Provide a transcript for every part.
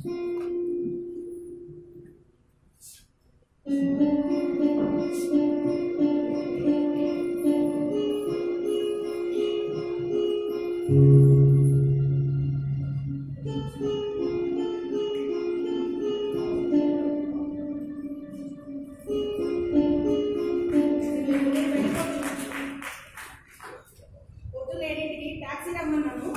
పొద్దున్న ఏడింటికి ట్యాక్సీ రమ్మన్నాను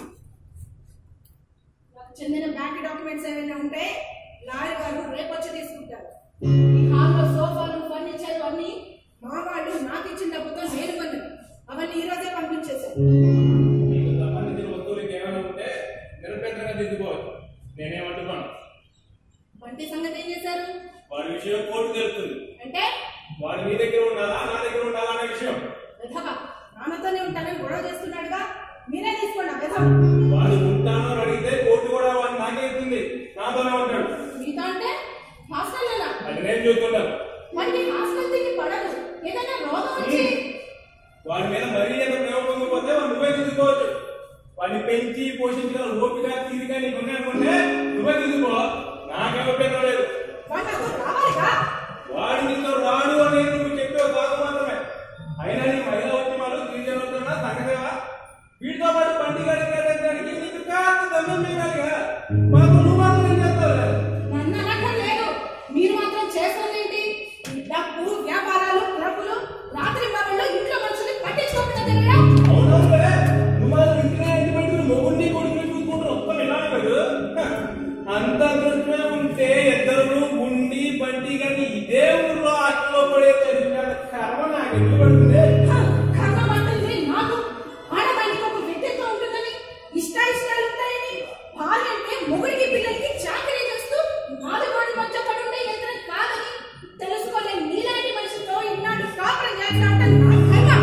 నాకు చెందిన బ్యాంక్ డాక్యుమెంట్స్ ఏమైనా ఉంటే లాయర్ గారు రేపు వచ్చి తీసుకుంటారు ఈ హాల్లో సోఫాలు ఫర్నిచర్ అన్ని మా వాళ్ళు నాకు ఇచ్చిన డబ్బుతో నేను కొన్నాను అవన్నీ ఈ రోజే పంపించేశాను మీకు సంబంధించిన వస్తువులకి ఏమైనా ఉంటే నిరభ్యంతరంగా దిద్దుకోవచ్చు నేనేమంటున్నాను వంటి సంగతి ఏం చేశారు వాడి విషయం కోర్టు తెలుస్తుంది అంటే వాడు మీ దగ్గర ఉండాలా నా దగ్గర ఉండాలా అనే విషయం విధవ నాన్నతోనే ఉంటానని గొడవ చేస్తున్నాడుగా మీరే తీసుకోండి ఆ విధవ వాడు ఉంటాను అని అడిగితే కోర్టు కూడా వాడిని నాకే ఇస్తుంది నాతోనే ఉంటాడు మీతో అంటే హాస్టల్లోనా అది నేను చూస్తున్నాను వాడికి హాస్టల్ తిండి పడదు ఏదైనా రోగం వచ్చి వాడి మీద మరీ ఎంత ప్రేమ పొందకపోతే వాడు నువ్వే తీసుకోవచ్చు వాడిని పెంచి పోషించిన ఓపిక తీరిక నీకు ఉన్నాయనుకుంటే నువ్వే తీసుకో నాకేం ఉపయోగం లేదు వాడు నాకు రావాలిగా వాడు నీతో రాడు అనేది నువ్వు చెప్పే కాదు మాత్రమే అయినా నీ మహిళా ఉద్యమాలు గిరిజనులున్నా సంగతేవా వీటితో పాటు బండి గడిపేయడానికి నీకు కాస్త దమ్యం మిగాలిగా మాకు నువ్వు మాత్రం ఏం చేస్తావులే నన్ను అనక్కర్ లేదు మీరు మాత్రం చేస్తుందేంటి ఈ డబ్బు వ్యాపారాలు క్లబ్బులు రాత్రి పగళ్ళు ఇంట్లో మనుషుల్ని పట్టించుకోకుండా తిరగడం అవునవునులే నువ్వు మాత్రం ఇంటినే ఇంటి పెట్టుకుని మొగుడిని కొడుకుని చూసుకుంటూ మొత్తం ఇలా కదా అంత దృష్టిలో ఉంటే ఇద్దరు ఉండి బండి కానీ ఇదే ఊర్లో హాస్టల్లో పడే చదివిన కర్మ నాకు ఎందుకు పడుతుంది హ, కర్మ పట్టింది నాకు ఆడదానికి ఒక వ్యక్తిత్వం ఉంటుందని ఇష్ట ఇష్టాలు ఉంటాయని భార్య అంటే మొగుడికి పిల్లలకి చాకరీ చేస్తూ నాలుగు వాడి మధ్య పడుండే యంత్రం కాదని తెలుసుకోలేని నీలాంటి మనిషితో ఇన్నాళ్ళు కాపురం చేస్తా ఉంటాను నా కర్మ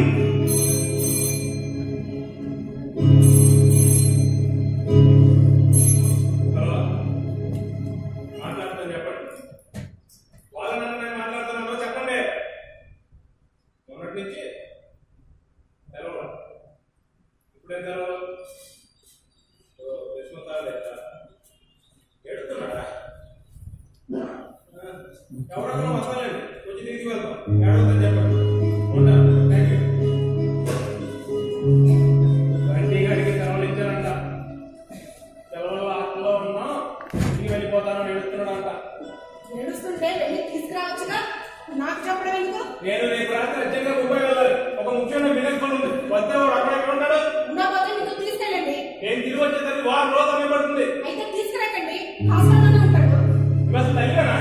హలో మాట్లాడుతాను చెప్పండి వాళ్ళని నేను మాట్లాడుతున్నానో చెప్పండి మొన్నటి నుంచి తెలవడం ఇప్పుడేం తెలవడం విశ్వతాలు ఎడుతున్నాడా ఎవరన్నా వస్తానండి కొంచెం తిరిగి వెళ్తాం ఏడవద్దని చెప్పండి ఉంటాను థ్యాంక్ యూ బండి గడికి సెలవులు ఇచ్చారంట సెలవులు హాస్టల్లో ఉన్నా ఇంటికి వెళ్ళిపోతానని ఎడుతున్నాడంట ఏడుస్తుంటే వెళ్ళి తీసుకురావచ్చుగా నాకు చెప్పడం ఎందుకు నేను రేపు రాత్రి అర్జెంట్గా ముంబై వెళ్ళాలి ఒక ముఖ్యమైన బిజినెస్ పని ఉంది వస్తే వాడు అక్కడ ఎక్కడ ఉంటాడు ఉండకపోతే మీతో తీసుకెళ్ళండి నేను తిరిగి వచ్చేసరికి వారం రోజు సమయం పడుతుంది అయితే తీసుకురాకండి హాస్టల్లోనే ఉంటాడు నువ్వు అసలు తల్లివేనా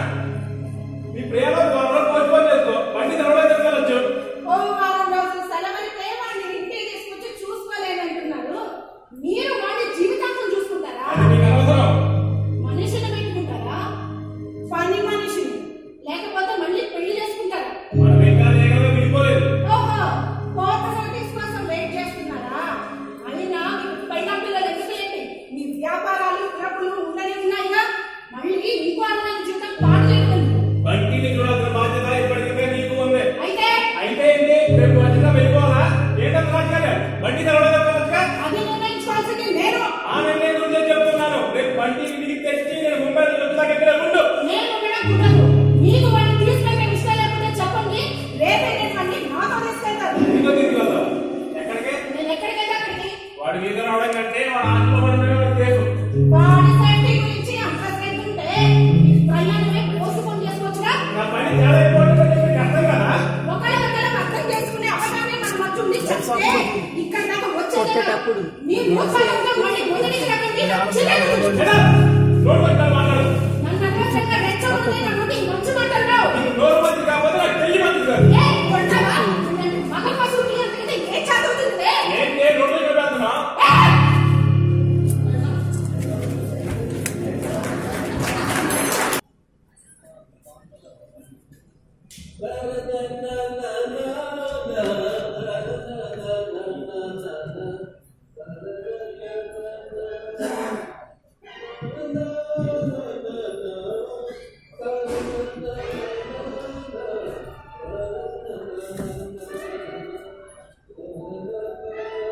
నీ ప్రేమ వారం రోజులు పోస్ట్పోన్ చేసుకో బండి తర్వాత వెళ్ళొచ్చు ఓ వారం రోజులు సెలవులకే వాడిని ఇంటికి తీసుకొచ్చి చూసుకోలేనంటున్నారు మీరు వాడి జీవితాంతం చూసుకుంటారా అది నీకు అనవసరం మనిషిని పెట్టుకుంటారా పని మనిషిని లేకపోతే మళ్ళీ పెళ్లి చేసుకుంటారా మన ఇంకా ఏమైనా విడిపోలేదు ఓహో కోర్టు నోటీస్ కోసం వెయిట్ చేస్తున్నారా అయినా మీకు పైన పిల్లలు ఎందుకులేండి మీ వ్యాపారాలు క్లబ్బులు ఉండనే ఉన్నాయిగా మళ్ళీ ఇంకో అర్థమైన జీవితం పాడు చేయడం బండిని చూడాల్సిన బాధ్యత ఇప్పటికే నీకు ఉంది అయితే అయితే ఏంటి రేపు వచ్చినా వెళ్ళిపోవాలా ఏంటంటే రాజకీయాలు బండి తర్వాత వెళ్ళొచ్చుగా అది నిర్ణయించుకోవాల్సింది నేను ఆ నిర్ణయం గురించి చెప్తున్నాను రేపు బండి ఇంటికి తెచ్చి నేను ముంబై నుంచి వచ్చేదాకా ఇక్కడే ఉండు నేను ఉండడం కుదరదు మీకు వాడిని తీసుకెళ్ళే ఇష్టం లేకపోతే చెప్పండి రేపే నేను వాడిని నాతో తీసుకెళ్తాను ఇంటికి తీసుకెళ్తావు ఎక్కడికి నేను ఎక్కడికైతే అక్కడికి వాడి మీద రావడం కంటే వాడు హాస్టల్లో పడడం కేసు వాడి సేఫ్టీ గురించి అంత శ్రద్ధ ఉంటే ఈ ప్రయాణమే పోసుకొని చేసుకోవచ్చుగా నా పని చాలా ఇంపార్టెంట్ అని మీకు అర్థం కదా ఒకళ్ళొకళ్ళం అర్థం చేసుకునే అవగాహనే మన మధ్య ఉండి చెప్తే ఇక్కడ దాకా వచ్చేదే కొట్టేటప్పుడు మీ మూర్ఖాలంతా మళ్ళీ మొదటికి రకండి చిన్నది ఎడా, నోరు పట్టుకొని మాట్లాడు నన్ను అనవసరంగా రెచ్చగొడితే నా నుండి మంచి మాటలు రావు నీకు నోరు మంది కాకపోతే నాకు చెయ్యి మంది కాదు ఏ కొట్టావా నన్ను మగ పశువుకి ఎందుకంటే ఏ చదువుతుంది ఏంటి నేను రెండు చూపెడుతున్నా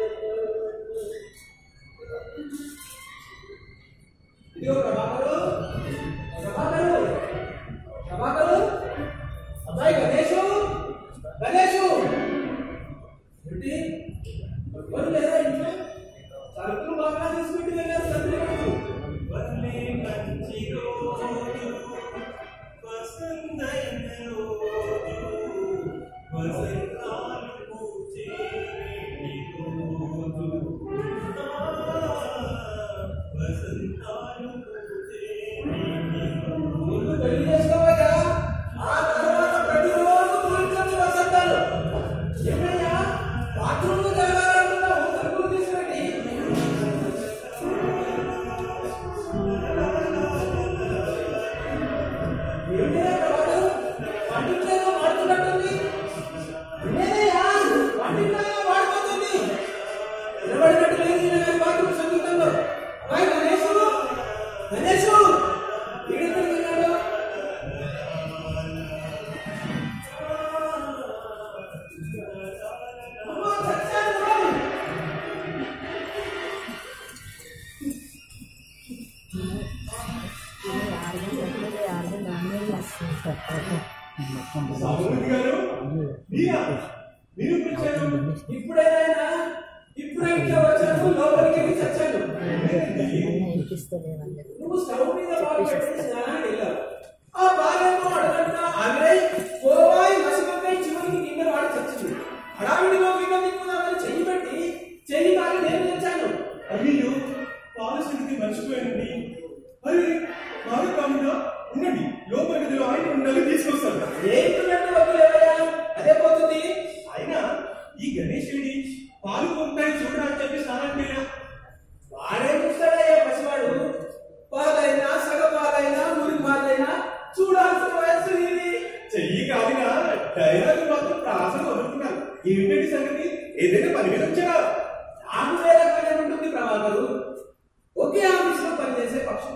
ఇదిగో ప్రభాకరు ఏమిటయ్యా ప్రభాకర్? వంటింట్లోనే వాడుతున్నట్టుంది. నేనయ్యా, వంటింట్లోనే వాడుకోతుంది. నిలబడినట్టు లేదు ఈయన గారి బాత్రూమ్ సంగీతంలో. అబ్బాయి గణేశు, గణేశు, వీడెక్కడికి వెళ్ళాడు? అమ్మా, చచ్చాడు బాబు. సామూర్తి గారు మీరా మీరు ఇప్పుడు వచ్చారు ఇప్పుడేనాయనా ఇప్పుడే ఇంట్లో వచ్చాను లోపలికి వెళ్ళి చచ్చాను నువ్వు స్టవ్ మీద బాగా పెట్టి స్నానానికి వెళ్ళావు ఆ బాలేమో అడగంటా ఆవిడై పోవాయి మసిపై చివరికి కింద వాడి చచ్చింది హడావిడిలో కింద దిక్కుదామని చెయ్యి పెట్టి చెయ్యి కాలి నేను తెచ్చాను అయ్యో పాల సంగతి మర్చిపోయానండి అరే బాగా కాకుండా ఉండండి లోపల గదిలో ఆయన ఉండాలి తీసుకొస్తాను ఏంటున్నట్టు వదిలేవయ్యా అదే పోతుంది అయినా ఈ గణేష్ రెడ్డి పాలు పొందుతాయి చూడడానికి చెప్పి స్నానానికి వెళ్ళా వాడే చూస్తాడయ్యా పసివాడు పాలైనా సగ పాలైనా ఊరి పాలైనా చూడాల్సిన వయస్సు ఇది చెయ్యి కాలిన డైలాగ్ మాత్రం ప్రాసం వదులుతున్నారు ఏమిటండి సంగతి ఏదైనా పని మీద వచ్చారా నాకు వేరే పని ఉంటుంది ప్రభాకరు ఒకే ఆఫీస్ లో పనిచేసే పక్షం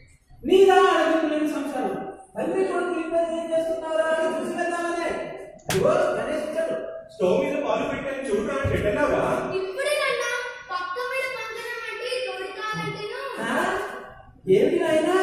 నీదా అడుగులేని సంసారం తల్లి కొడుకు ఇద్దరు ఏం చేస్తున్నారా అని చూసి వెళ్దామనే అదిగో గణేష్ వచ్చాడు స్టవ్ మీద పాలు పెట్టాను చూడడానికి పెట్టలాగా ఇప్పుడేనన్నా పక్క మీద పంచడం అంటే తోడు కావాలంటేను ఆ? ఏమిటి నాయనా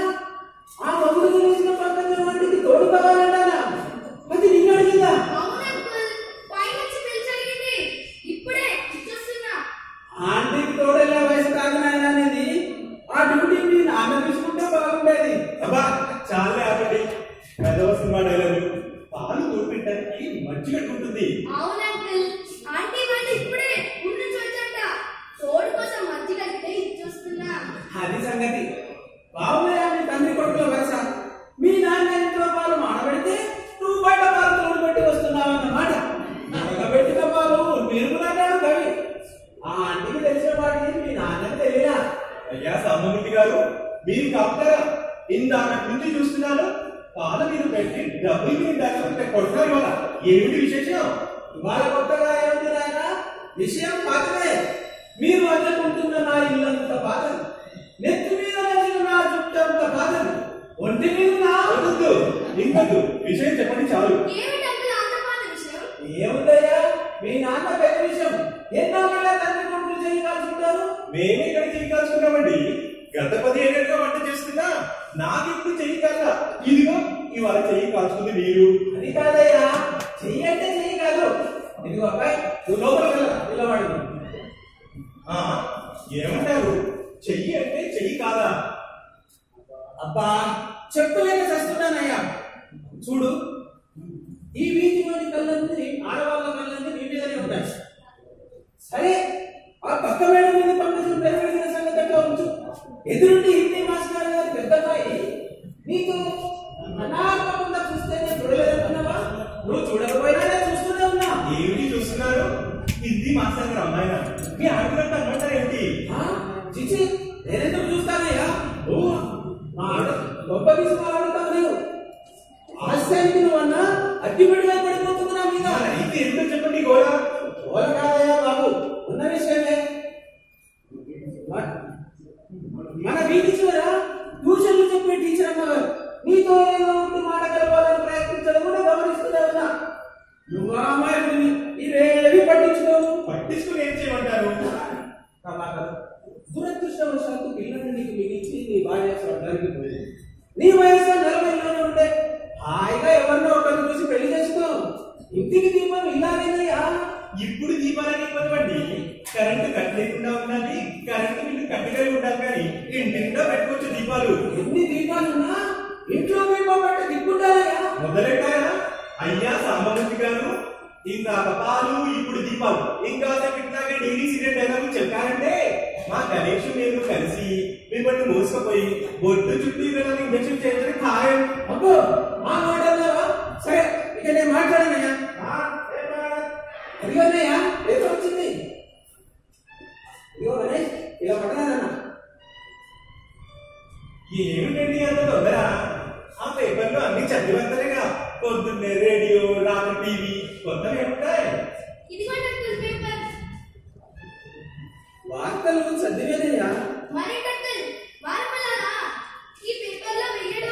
ఆ మగుడు తెలిసిన పక్కన వాడికి తోడు కావాలంటానా అది నిన్ను అడిగిందా అవును అంకుల్ పై నుంచి పిలిచి అడిగింది ఇప్పుడే ఇచ్చొస్తున్నా ఆంటీకి తోడెళ్ళే వయసు కాదు నాయన అనేది ఆ డ్యూటీ మీ నాన్న తీసుకుంటే బాగుండేది అబ్బా చాలే ఆపండి పెద్దవ సినిమా డైలాగ్ పాలు తోడు పెట్టడానికి మజ్జిగ ఉంటుంది అవును అంకుల్ ఆంటీ వాళ్ళు ఇప్పుడే ఊరు నుంచి వచ్చాట తోడు కోసం మజ్జిగ అంటే ఇచ్చొస్తున్నా అది సంగతి బాబుయ్య మీ తండ్రి కొడుకుల వరుస మీ నాన్న ఇంట్లో పాలు మాడబెడితే నువ్వు బయట పాలు తోడు పెట్టి వస్తున్నావు అన్నమాట నడకబెట్టిన పాలు నిరుగునన్నాడు కవి ఆ ఆంటీకి తెలిసిన వాడిని మీ నాన్నకి తెలియదా అయ్యా సామమూర్తి గారు మీరు కాపుతారా ఇందాక నుంచి చూస్తున్నాను పాల మీద పెట్టి డబ్బులు మీద దాచుకుంటే కొడతారు ఇవాళ ఏమిటి విశేషం ఇవాళ కొత్తగా ఏమిటి నాయన విషయం పాతదే మీరు అందుకుంటున్న నా ఇల్లంత బాధ నెత్తి మీద నడిచిన నా చుట్టంత బాధ ఒంటి మీద నా వద్దు ఇంకొద్దు విషయం చెప్పండి చాలు ఏమిటి అంకుల్ అంత పాత విషయం ఏముందయ్యా మీ నాన్న పెద్ద విషయం ఎన్నాళ్ళ తండ్రి కొడుకులు చేయగలిసి ఉంటారు మేమే ఇక్కడ చెయ్యి కాల్చుకున్నామండి గత పదిహేనుగా వంట చేస్తున్నా నాకు ఇప్పుడు చెయ్యి కాల ఇదిగో ఇవాళ చెయ్యి కాల్చుకుంది మీరు అది కాదయ్యా చెయ్యి అంటే చెయ్యి కాదు ఇదిగో అబ్బాయి నువ్వు లోపలికి వెళ్ళ పిల్లవాడు ఆ ఏమంటారు చెయ్యి అంటే చెయ్యి కాదా అబ్బా చెప్పలేక చస్తున్నానయ్యా చూడు ఈ వీధిలోని కళ్ళన్నీ ఆడవాళ్ళ కళ్ళన్నీ నీ మీదనే ఉంటాయి సరే ఆ పక్క మేడ మీద పండుగలు పెరగడిన సంగతి అట్లా ఉంచు ఎదురుండి హిందీ మాస్టర్ గారి పెద్దమ్మాయి నీకు అనాపకుండా చూస్తే నేను చూడలేదనుకున్నావా నువ్వు చూడకపోయినా నేను చూస్తూనే ఉన్నా ఏమిటి చూస్తున్నారు హిందీ మాస్టర్ గారు అమ్మాయినా మీ ఆడపిల్లతో అమ్మంటారు ఏమిటి ఆ? చిచి నేనెందుకు చూస్తానయ్యా ఓ మా ఆడ గొప్ప తీసుకురావడం లేవు హాస్యానికి నువ్వన్నా అగ్గిపెట్టిగా పడిపోతుంది నా మీద మరి అయితే ఏంటో చెప్పండి గోరా ఓల కాదయ్యా బాబు ఉన్న విషయమే మ- మన వీధి చివర ట్యూషన్లు చెప్పే టీచర్ అమ్మగారు నీతో ఏదో ఉండి మాట కలపాలని ప్రయత్నించడం కూడా గమనిస్తూనే ఉన్నా నువ్వు ఆ అమ్మాయి ఇవేవి పట్టించుకోవు పట్టించుకుని ఏం చేయమంటారు ప్రభాకర్ దురదృష్టవశాత్తు పిల్లల్ని నీకు మిగిల్చి నీ భార్య స్వర్గానికి పోయింది నీ వయసు నలభైలోనే ఉంటే హాయిగా ఎవరినో ఒకరిని చూసి పెళ్లి చేసుకో ఇంటికి దీపం ఇలాగేనయ్యా ఇప్పుడు దీపాలకి ఇవ్వనివ్వండి కరెంటు కట్ లేకుండా ఉండాలి కరెంటు బిల్లు కట్టుగా ఉండాలి కానీ ఇంటింటో పెట్టుకోవచ్చు దీపాలు ఎన్ని దీపాలున్నా ఇంట్లో దీపం పెట్ట దిక్కుంటారయ్యా మొదలెట్టారా అయ్యా సాంబమూర్తి గారు ఇంకా పాలు ఇప్పుడు దీపాలు ఇంకా ఇట్లాగే డైలీ సీరియల్ డైలాగ్ చెప్పారంటే మా గణేష్ నేను కలిసి మిమ్మల్ని మోసుకుపోయి బొడ్డు చుట్టూ ఇవ్వడానికి ఇంజక్షన్ చేయించడం ఖాయం అబ్బో మా మాట అన్నావా? సరే ఇక నేను మాట్లాడనయ్యా ఆ, ఏమా? అదిగోనయ్యా ఏదో వచ్చింది ఇదిగో గణేష్ ఇలా పట్టరాదన్నా ఏమిటండి అంత తొందర ఆ పేపర్లు అన్ని చదివేస్తారేగా పొద్దున్నే రేడియో రాత్రి టీవీ కొత్తవి ఉంటాయి ఇదిగోండి అంకుల్ పేపర్ వార్తలు చదివేదయ్యా మరేంటి అంకుల్ వారపలారా ఈ పేపర్లో వేయడం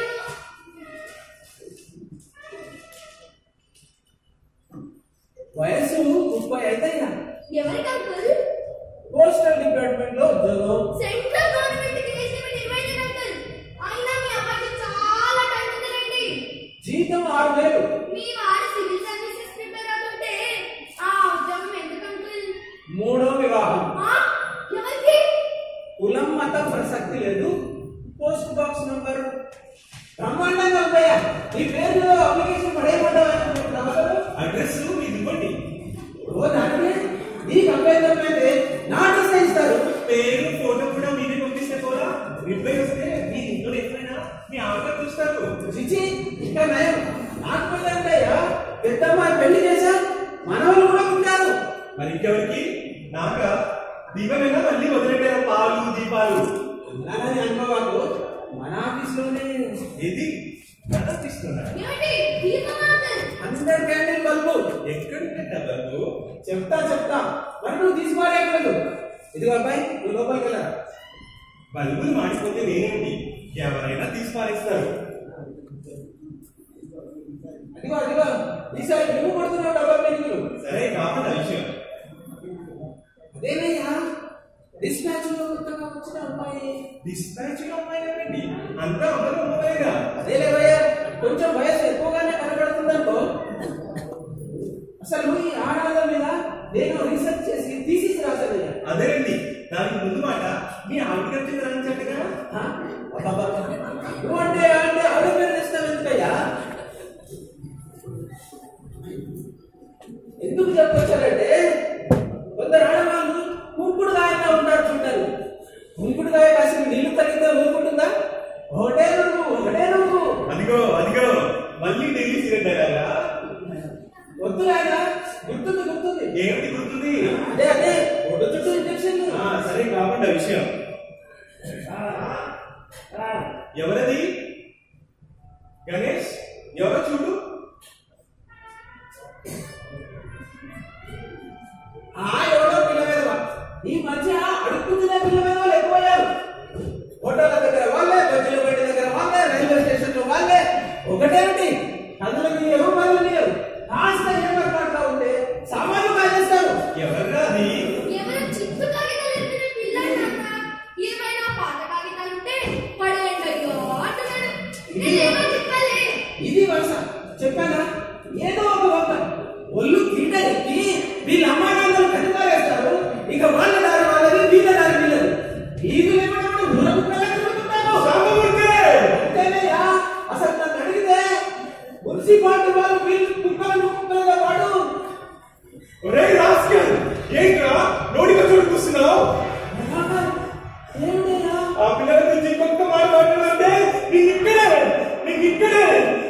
వయసు ముప్పై ఐదయ్యా ఎవరికి అంకుల్ పోస్టల్ డిపార్ట్మెంట్ లో ఉద్యోగం సెంట్రల్ గవర్నమెంట్ కి వేసిన ఇరవై ఐదు అంకుల్ అయినా మీ అబ్బాయికి చాలా టైం ఉందండి జీతం ఆరు వేలు మీ వాడు సివిల్ సర్వీసెస్ ప్రిపేర్ అవుతుంటే ఆ ఉద్యోగం ఎందుకు అంకుల్ మూడో వివాహం ఆ? ఎవరికి కులం మతం ప్రసక్తి లేదు పోస్ట్ బాక్స్ నంబర్ బ్రహ్మాండంగా ఉందయ్యా ఈ పేరులో అప్లికేషన్ పడేయమంటావా అడ్రస్ ఇది ఇవ్వండి ఓ దానికి నీకు అభ్యంతరం అయితే నాటిస్ ఇస్తారు పేరు ఫోటో కూడా మీరే పంపిస్తే పోరా రిప్లై వస్తే మీ ఇంట్లో ఎప్పుడైనా మీ ఆవిడ చూస్తారు చిచి ఇంకా నయం నాకు పెళ్ళంటయ్యా పెద్దమ్మాయి పెళ్లి చేశా మనవలు కూడా ఉంటారు మరి ఇంకెవరికి నాక దీపమైనా మళ్ళీ వదిలేటారు పాలు దీపాలు అలాగని అనుకోవాకు మన ఆఫీస్లోనే ఇది కథ తీస్తున్నా ఏమిటి దీపం అంకుల్ హండ్రెడ్ క్యాండిల్ బల్బు ఎక్కడ బాబు చెప్తా చెప్తా మరి నువ్వు తీసుకోలేకలేదు ఇదిగో అబ్బాయి నువ్వు లోపలికి వెళ్ళరా బల్బులు మాడిపోతే నేనేంటి ఎవరైనా తీసి పారేస్తారు అదిగో అదిగో ఈసారి నువ్వు పడుతున్నావు డబ్బా పెరుగులు సరే కాకుండా విషయం అదేనయ్యా డిస్పాచ్ లో కొత్తగా వచ్చిన అమ్మాయి డిస్పాచ్ లో అమ్మాయినండి అంతా అందరూ అమ్మాయిగా అదేలేవయ్యా కొంచెం వయసు ఎక్కువగానే కనబడుతుందనుకో అసలు ఈ ఆడాళ్ళ మీద నేను రీసెర్చ్ చేసి థీసిస్ రాశానయ్యా అదేనండి దానికి ముందు మాట మీ ఆవిడ వచ్చింది రాయించట్టుగా ఆ? అబ్బబ్బా. నువ్వు అంటే అంటే ఆవిడ పేరు తెస్తావు ఎందుకయ్యా ఎందుకు చెప్పొచ్చారంటే కొందరు ఆడవాళ్ళు కుంకుడు కాయగా ఉంటారు చూడాలి కుంకుడు కాయ కాసిన నీళ్లు తగ్గితే ఊరుకుంటుందా ఒకటే నువ్వు ఒకటే నువ్వు అదిగో అదిగో మళ్ళీ ఢిల్లీ సిలిండర్ వద్దు ఆయన గుర్తుంది గుర్తుంది ఏమిటి గుర్తుంది అదే అదే ఒడ్డు చుట్టూ ఇంజక్షన్ ఆ, సరే కాకుండా విషయం ఎవరది గణేష్ ఎవరో చూడు ఆ ఎవడో పిల్లవేదవా ఈ మధ్య అడుక్కుతున్న పిల్లవేదవాళ్ళు ఎక్కువయ్యారు హోటళ్ళ దగ్గర వాళ్ళే బజ్జీల బండి దగ్గర వాళ్ళే రైల్వే స్టేషన్ లో వాళ్ళే ఒకటేమిటి అందులోకి ఎవరు వాళ్ళు లేరు కాస్త ఏమర్పాటుగా ఉంటే సామాన్లు కాజేస్తారు ఎవర్రా అది ఎవరో చిత్తు కాగితాలు ఎత్తిన పిల్లాడు నాన్న ఏమైనా పాత కాగితాలు ఉంటే పడేయండి అయ్యో అంటున్నాడు నేనేమో చెప్పాలి ఇది వరుస చెప్పానా ఏదో ఒక వంక ఒళ్ళు కింద ఎక్కి వీళ్ళ అమ్మా నాన్నలు కనుకారేస్తారు ఇక వాళ్ళ దారి వాళ్ళది వీళ్ళ దారి వీళ్ళది వీళ్ళు ఏమన్నా ఊర కుక్కలా తిరుగుతున్నారు రామమూర్తి! అంతేనయ్యా అసలు నన్ను అడిగితే మున్సిపాలిటీ వాళ్ళు వీళ్ళు కుక్కలను కుక్కలుగా వాడు ఒరేయ్ రాస్కల్ ఏంట్రా నోటికి చోటు కూస్తున్నావు ఏమిటయ్యా ఆ పిల్లల నుంచి ఇంకొక మాట మాట్లాడాలంటే నీకు ఇక్కడే నీకు ఇక్కడే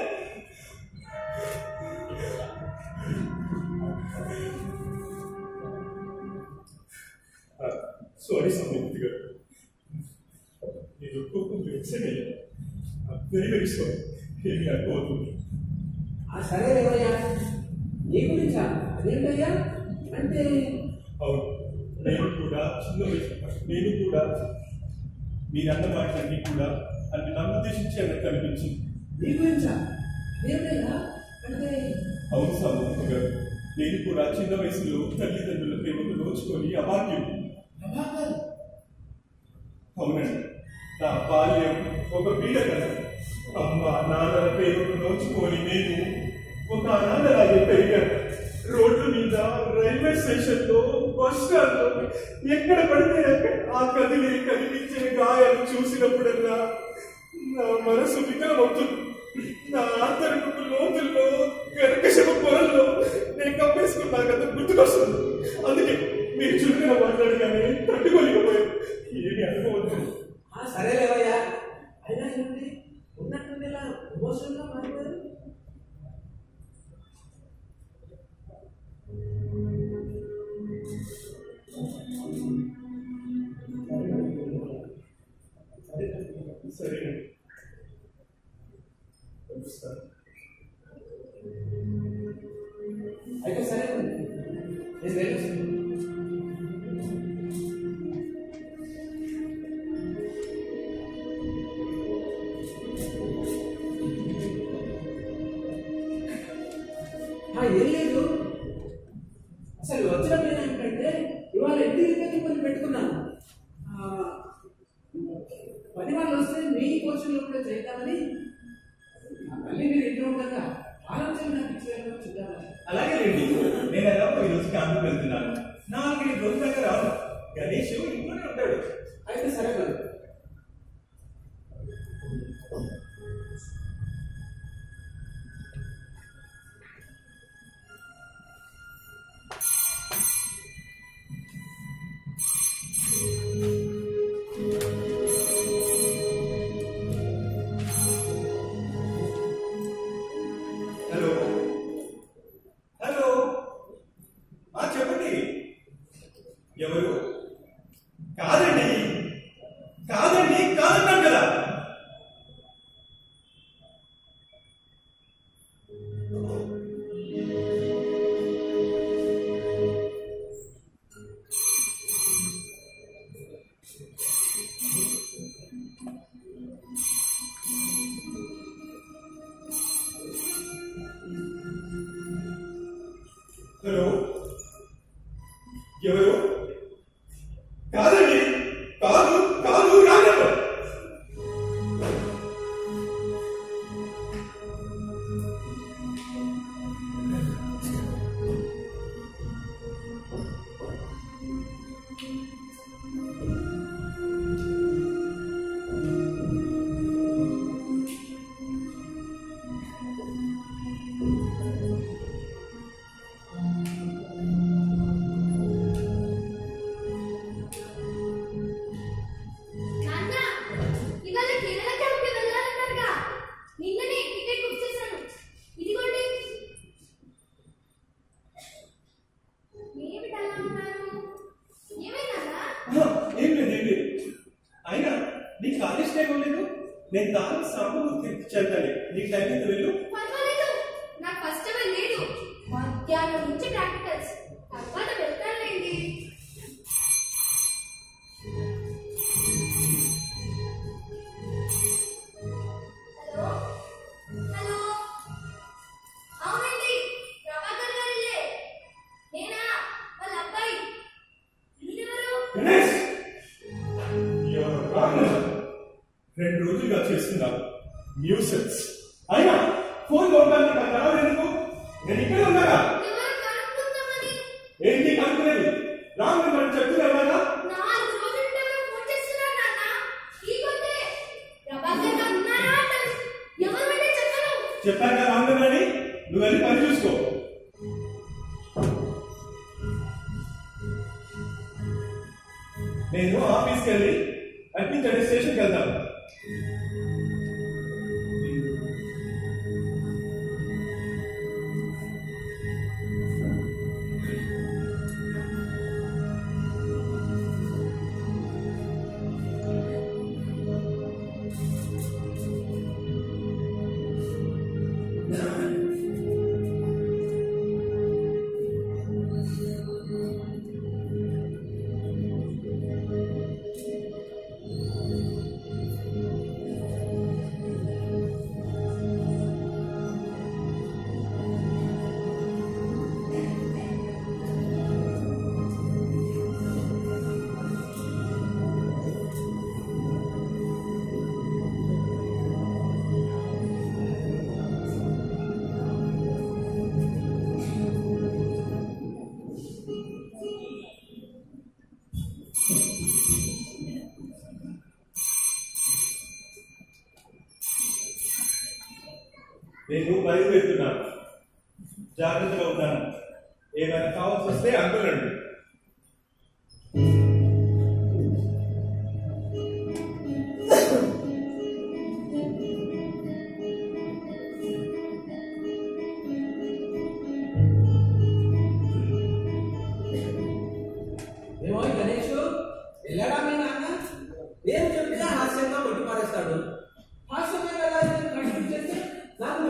సారీ సమృద్ధి గారు నేను ఒక్కొక్క వెబ్సైట్ వెరీ వెరీ సారీ ఏమి అనుకోవద్దు ఆ సరే రేవయ్యా నీ గురించా అదేంటయ్యా అంటే అవును నేను కూడా చిన్న వయసు నేను కూడా మీరన్న మాటలన్నీ కూడా అన్ని నన్ను ఉద్దేశించి అన్నట్టు కనిపించింది నీ గురించా అదేంటయ్యా అంటే అవును సామూర్తి గారు నేను కూడా చిన్న వయసులో తల్లిదండ్రుల ప్రేమకు నోచుకొని అభాగ్యం ప్రభాకర్ అవునండి నా బాల్యం ఒక పీడ కదా అమ్మ నాన్నల ప్రేమకు నోచుకొని నేను ఒక అనాథలాగే పెరిగాను రోడ్డు మీద రైల్వే స్టేషన్ లో బస్ స్టాండ్ లో ఎక్కడ పడితే అక్కడ ఆ కదిలి కనిపించే గాయాలు చూసినప్పుడల్లా నా మనసు వికలమవుతుంది నా ఆంతరికపు లోతుల్లో కర్కశమ పొరల్లో నేను కప్పేసుకున్నా కదా గుర్తుకొస్తుంది అందుకే మీరు చురుకుగా మాట్లాడగానే తట్టుకోలేకపోయాను ఏమి అనుకోవద్దు ఆ సరే లేవయ్యా అయినా ఏమిటి ఉన్నట్టుండి ఇలా ఎమోషనల్గా మారిపోయారు సరే వస్తాను. అయితే సరే నేను వెళ్ళొస్తాను. ఆ, ఏం లేదు అసలు వచ్చిన పని ఏంటంటే ఇవాళ ఇంటి దగ్గర కొన్ని పెట్టుకున్నాను ఆ, పని వాళ్ళు వస్తే మీ కోచింగ్లో కూడా చేద్దామని మళ్ళీ మీరు ఇంట్లో ఉండగా ఆలోచన నాకు ఇచ్చేయాలో చూద్దామని అలాగే లేండి నేను ఎలా ఈ రోజు క్యాంపు వెళ్తున్నాను నాలుగైదు రోజుల దాకా రాను గణేష్ ఇంట్లోనే ఉంటాడు అయితే సరే మరి హలో హలో ఆ చెప్పండి ఎవరు కాదండి కాదండి కాదన్నాను కదా హలో ఎవరు కాదండి కాదు కాదు రాగలరు నాన్న ఇవాళ కేరళ క్యాంప్కి వెళ్ళాలన్నారుగా నిన్ననే టికెట్ బుక్ చేశాను ఇదిగోండి ఏమిటి అలా ఉన్నారు ఏమైందన్నా ఏం లేదు ఏం లేదు అయినా నీకు కాలేజ్ టైం లేదు నేను దానికి సాంబూర్తి చెల్తాను నీకు టైం ఎంత వెళ్ళు పర్వాలేదు నాకు ఫస్ట్ అవర్ లేదు మధ్యాహ్నం నుంచి ప్రాక్టికల్స్ తర్వాత వెళ్తానులేండి హలో హలో అవునండి ప్రభాకర్ గారిలే నేనా వాళ్ళ అబ్బాయి మీరెవరు గణేష్ ఎవరు రాగలరు? రెండు రోజులుగా చేస్తున్నాను న్యూసెన్స్ అయినా ఫోన్ కొనడానికి నాకు రావడం ఎందుకు నేను ఇక్కడే ఉన్నాగా ఎవరు కనుక్కుందామని ఏంటి కనుక్కునేది రాము మనం చెప్తున్నాను కదా నాలుగు రోజుల నుండి ఎవరో ఫోన్ చేస్తున్నారు నాన్న ఈ కొద్దే ప్రభాకర్ గారు ఉన్నారా అంటారు ఎవరు అంటే చెప్పను చెప్పాను కదా రాము అని నువ్వు వెళ్ళి పని చూసుకో నేను ఆఫీస్కి వెళ్ళి అడ్మిన్ స్టేషన్కి వెళ్తాను నేను బయలుదేరుతున్నాను జాగ్రత్తగా ఉంటాను ఏమైనా కావాల్సి వస్తే అంటున్నాడు ఏమో గణేష్ వెళ్ళాడా మీ నాన్న ఏం చెప్తే హాస్యంగా కొట్టి పారేస్తాడు హాస్యంగా వెళ్ళాలని కంటిన్యూ చేస్తే నాకు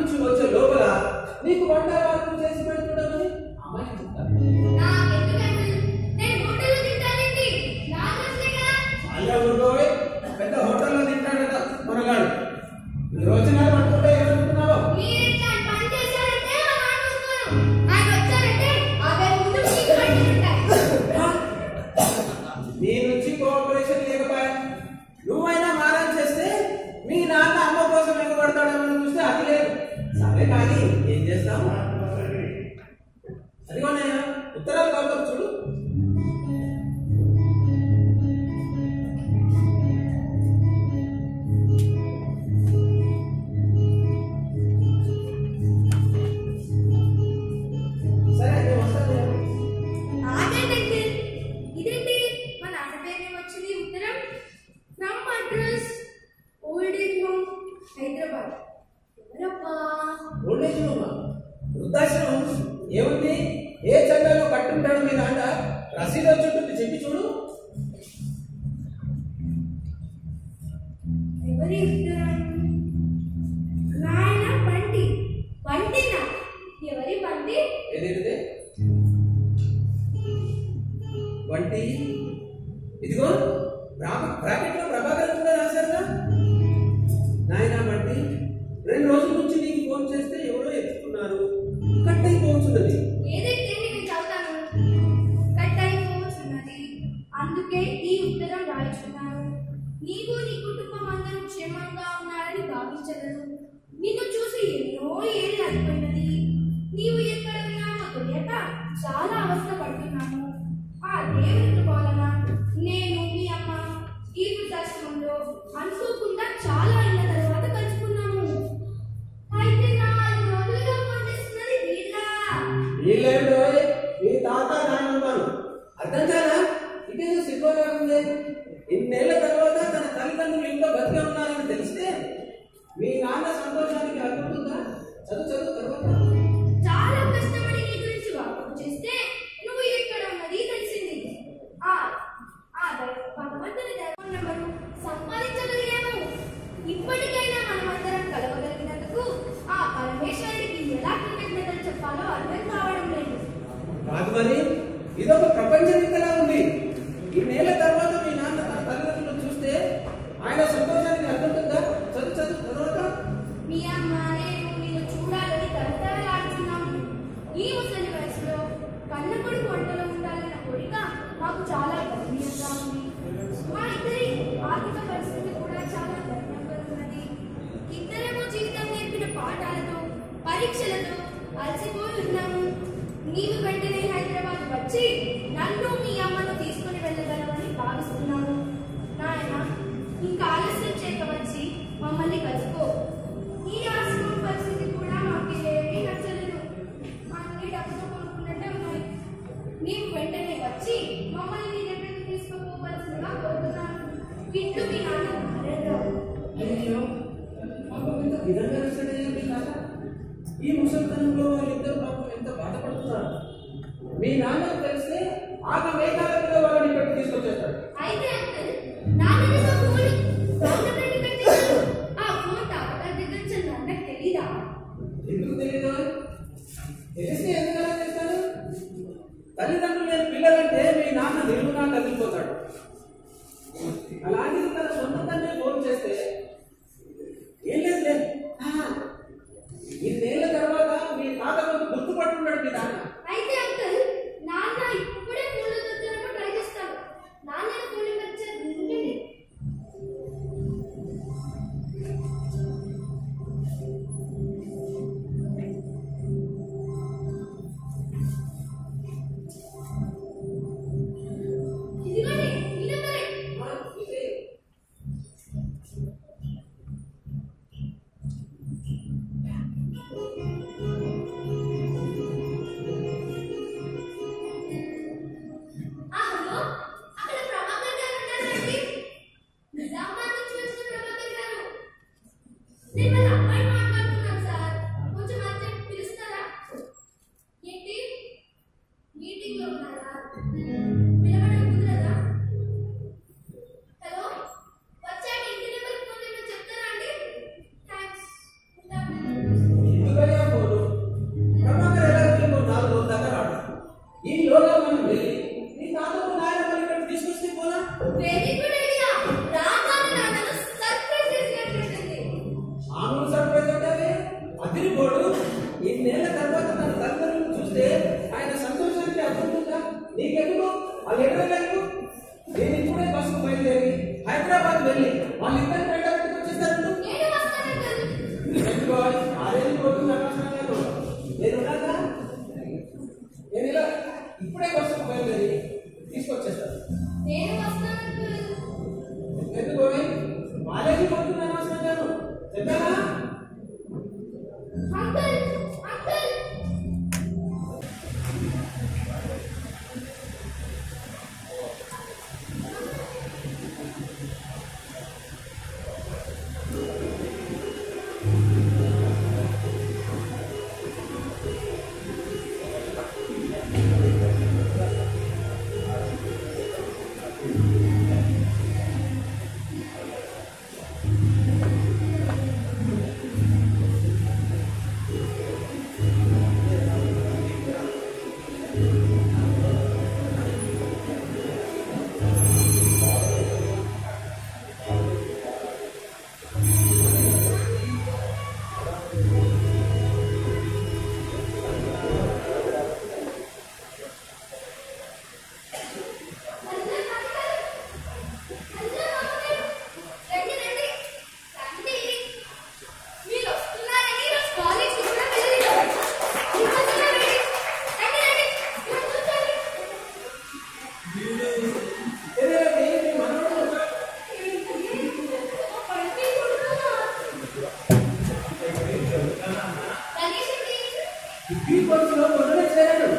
నుంచి వచ్చే లోపల నీకు వంట వార్పు చేసి పెడుతుండమని అమ్మాయి చెప్తారు నాకెందుకండి? నేను హోటల్లో తింటానండి. నాకు వస్తే కదా. అలా ఊరుకోవే పెద్ద హోటల్లో తింటాడట మనగాడు ఈ రోజున పట్టుకుంటే ఏమనుకున్నావో మీరు ఇట్లాంటి పని చేశారంటే మా నాన్న ఊరుకోరు. ఆయన వచ్చారంటే అదే ముందు మీకు పట్టుకుంటాయి. నీ నుంచి కోఆపరేషన్ లేకపోయా నువ్వైనా మారం చేస్తే మీ నాన్న అమ్మ కోసం ఎగబడతాడేమని చూస్తే అది లేదు సరే కానీ ఏం చేస్తావు అదిగో నేను ఉత్తరాలు కలుగుతాం చూడు సరే నేను వస్తాను ఆగండి అంకుల్. ఇదేంటి మా నాన్న పేరు మీద వచ్చింది ఉత్తరం from address old age home Hyderabad ఎవరబ్బా ఓల్డేజ్ హోమా వృద్ధాశ్రమం ఏముంది ఏ చందాలో కట్టుంటాడు మీ నాన్న రసీదు వచ్చుంటుంది చెప్పి చూడు ఎవరి ఉత్తరం నాయన బంటి బంటినా ఎవరి బంటి ఏదేంటిది వంటి ఇదిగో బ్రా- బ్రాకెట్లో ప్రభాకర్ కూడా రాశారుగా నాయన వంటి రెండు రోజుల నుంచి నీకు ఫోన్ చేస్తే ఎవరో ఎత్తుకున్నారు కట్ అయిపోతున్నది ఏదైతే నేను చదువుతాను కట్ అయిపోతున్నది అందుకే ఈ ఉత్తరం రాయించుకున్నాను నీవు నీ కుటుంబం అందరూ క్షేమంగా ఉన్నారని భావించగలను నిన్ను చూసి ఎన్నో ఏళ్ళు అయిపోయినది నీవు ఎక్కడ ఉన్నావో తెలియక చాలా అవస్థ పడుతున్నాను ఆ దేవుని కృప వలన నేను మీ అమ్మ ఈ వృద్ధాశ్రమంలో అనుకోకుండా చాలా ఏళ్ళ తర్వాత కలుసుకున్నాము అయితే నాలుగు రోజులుగా పండిస్తున్నది వీళ్ళ వీళ్ళేమిటో మీ తాత నాయనమ్మను అర్థం కాదా ఇదేదో సిగ్గుగా ఉంది ఇన్నేళ్ల తర్వాత తన తల్లిదండ్రులు ఇంట్లో బతికే ఉన్నారని తెలిస్తే మీ నాన్న సంతోషానికి అర్థమవుతుందా చదువు చదువు తర్వాత చాలా కష్టపడి నీ గురించి వాకపు చేస్తే నువ్వు ఎక్కడ ఉన్నది తెలిసింది ఆ ఆ దైవ భగవంతుని దైవం నెంబరు సంపాదించగలిగాము ఇప్పటికైనా మనమందరం కలవగలిగినందుకు ఆ పరమేశ్వరుడికి ఎలా కృతజ్ఞతలు చెప్పాలో అర్థం కావడం లేదు కాదు మరి ఇదొక ప్రపంచ వింతలా ఉంది ఇన్నేళ్ల తర్వాత మీ నాన్న తన తల్లిదండ్రులను చూస్తే ఆయన సంతోషానికి అర్థమవుతుందా చదువు చదువు తర్వాత మీ అమ్మ నేను నిన్ను చూడాలని తరతరాలాడుతున్నాము ఈ ముసలి వయసులో కన్న కొడుకు వంటలో ఉండాలన్న కోరిక మాకు చాలా గర్వనీయంగా ఉంది మా ఇద్దరి ఆర్థిక పరిస్థితి కూడా చాలా గర్వంగా ఉన్నది ఇద్దరేమో జీవితం నేర్పిన పాఠాలతో పరీక్షలతో అలసిపోయి ఉన్నాము నీవు వెంటనే హైదరాబాద్ వచ్చి నన్ను మీ అమ్మను తీసుకుని వెళ్ళగలవని భావిస్తున్నాను నాయన ఇంకా ఆలస్యం చేయక వచ్చి మమ్మల్ని కలుసుకో ఈ ఆశ్రమం పరిస్థితి కూడా మాకు ఏమీ నచ్చలేదు అన్ని డబ్బుతో కొనుక్కున్నట్టే ఉన్నాయి నీవు వెంటనే వచ్చి మమ్మల్ని నీ దగ్గరికి తీసుకుపోవలసిందిగా కోరుతున్నాను ఇట్లు మీ నాన్న నారాయణరావు అయ్యో పాపం ఎంత విధంగా నష్టపోయారు మీ తాత ఈ ముసలితనంలో వాళ్ళిద్దరు పాపం ఎంత బాధపడుతున్నారు మీ నాన్న తెలిస్తే ఆగ మేఘాల మీద వాళ్ళని ఇక్కడికి తీసుకొచ్చేస్తాడు అయితే అంకుల్ నాన్న నిన్న ఫోన్ డౌన్ పెట్టి పెట్టేశాడు ఆ ఫోన్ తాతగారి దగ్గర నుంచి నాన్నకు తెలీదా ఎందుకు తెలియదు తెలిస్తే ఎందుకు అలా చేస్తాడు తల్లిదండ్రులు లేని పిల్లలంటే మీ నాన్న నిలువునా కదిలిపోతాడు అలాగే తన సొంత తండ్రి ఫోన్ చేస్తే ఏం లేదు లేదు ఆ, ఇన్నేళ్ల తర్వాత మీ తాత కొంత గుర్తుపట్టున్నాడు మీ నాన్న అయితే అంకుల్ నాన్న ఇప్పుడే ఫోన్లో దొరుకుతున్నప్పుడు ట్రై చేస్తాను నాన్న ఫోన్ వచ్చేది ఉండండి ఇదిగోండి ఈ నెంబరే ఆ, ఇది ఈ నెల తర్వాత తన తల్లిదండ్రులను చూస్తే ఆయన సంతోషానికి అర్థం ఉందా నీకెందుకు వాళ్ళు ఎక్కడలేదు నేను ఇప్పుడే బస్సు బయలుదేరి హైదరాబాద్ వెళ్ళి వాళ్ళిద్దరిని వెంటబెట్టుకు వచ్చేస్తాను నేను వస్తాను అంకుల్ ఎందుకో ఆరేళ్ళు పోతుంది అనవసరం లేదు నేను ఉన్నాగా నేను ఇలా ఇప్పుడే బస్సు బయలుదేరి తీసుకొచ్చేస్తాను నేను వస్తాను అంకుల్ ఎందుకు కాలేజీ పోతుంది అనవసరం కాదు చెప్పానా అంకుల్ అంకుల్ ఏదేమైతే మీ మనవడు ఈ కోర్సులో మొదలు చేరాడు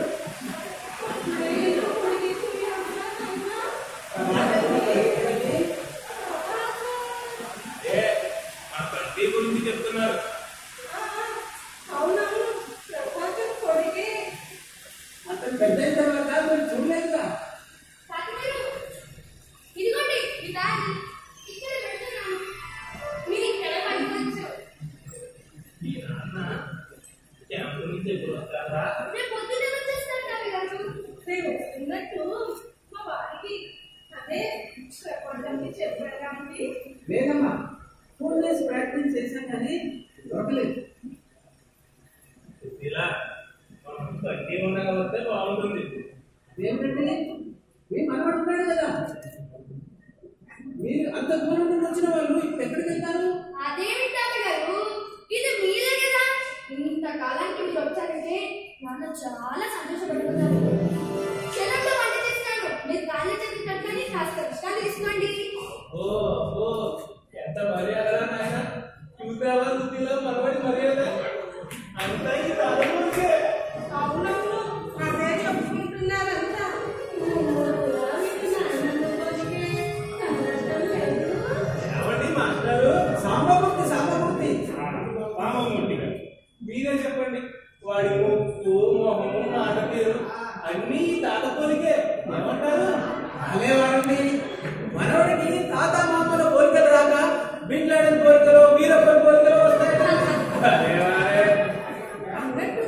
ఏ మన తండ్రి గురించి చెప్తున్నారు అవునవును ప్రభాకర్ కొడుకే అతను పెద్ద అయిన తర్వాత మీరు చూడలేదుగా ఇదిగోండి మీ బ్యాగ్ ఇక్కడ పెడుతున్నాను మీరు ఇక్కడ పట్టుకోవచ్చు మీ నాన్న క్యాంపు నుంచి ఎప్పుడు వస్తారా రేపు పొద్దున్నే వచ్చేస్తాను తాతయ్య గారు రేపు వస్తున్నట్టు మా వారికి అదే చెప్పడానికి చెప్పడానికి లేదమ్మా ఫోన్ చేసి ప్రాక్టీస్ చేశాం కానీ దొరకలేదు ఇలా మనం తండ్రి ఉండగా వస్తే బాగుంటుంది ఏమిటంటే మీ మనవాడు ఉన్నాడు కదా మీరు అంత దూరం నుండి వచ్చిన వాళ్ళు ఇప్పుడు ఎక్కడికి వెళ్తారు అదేమి తాతయ్య గారు ఇది మీరే కదా ఇంతకాలానికి మీరు వచ్చారంటే నాన్న చాలా సంతోషపడిపోతారు క్షణంలో వంట చేస్తాను మీరు కాళ్ళు చేతి కట్టుకొని కాస్త కష్టాలు తీసుకోండి ఓ ఓ ఎంత మర్యాద నాయన చూసావా సుద్దిలో మనబడి మర్యాద అంతా ఈ తాళమూరికే అవునవును అదే చెప్పుకుంటున్నారంతా ఏమండి మాస్టారు సాంబమూర్తి సాంబమూర్తి రామమూర్తి గారు మీరే చెప్పండి వాడి ముక్కు మొహము మాట తీరు అన్నీ ఈ తాత పోలికే ఏమంటారు అలేవాడిని మనవడికి తాత మామల కోరికలు రాక బిన్లాడన్ కోరికలు వీరప్పన్ కోరికలు వస్తాయి అరే వారే. అన్నట్టు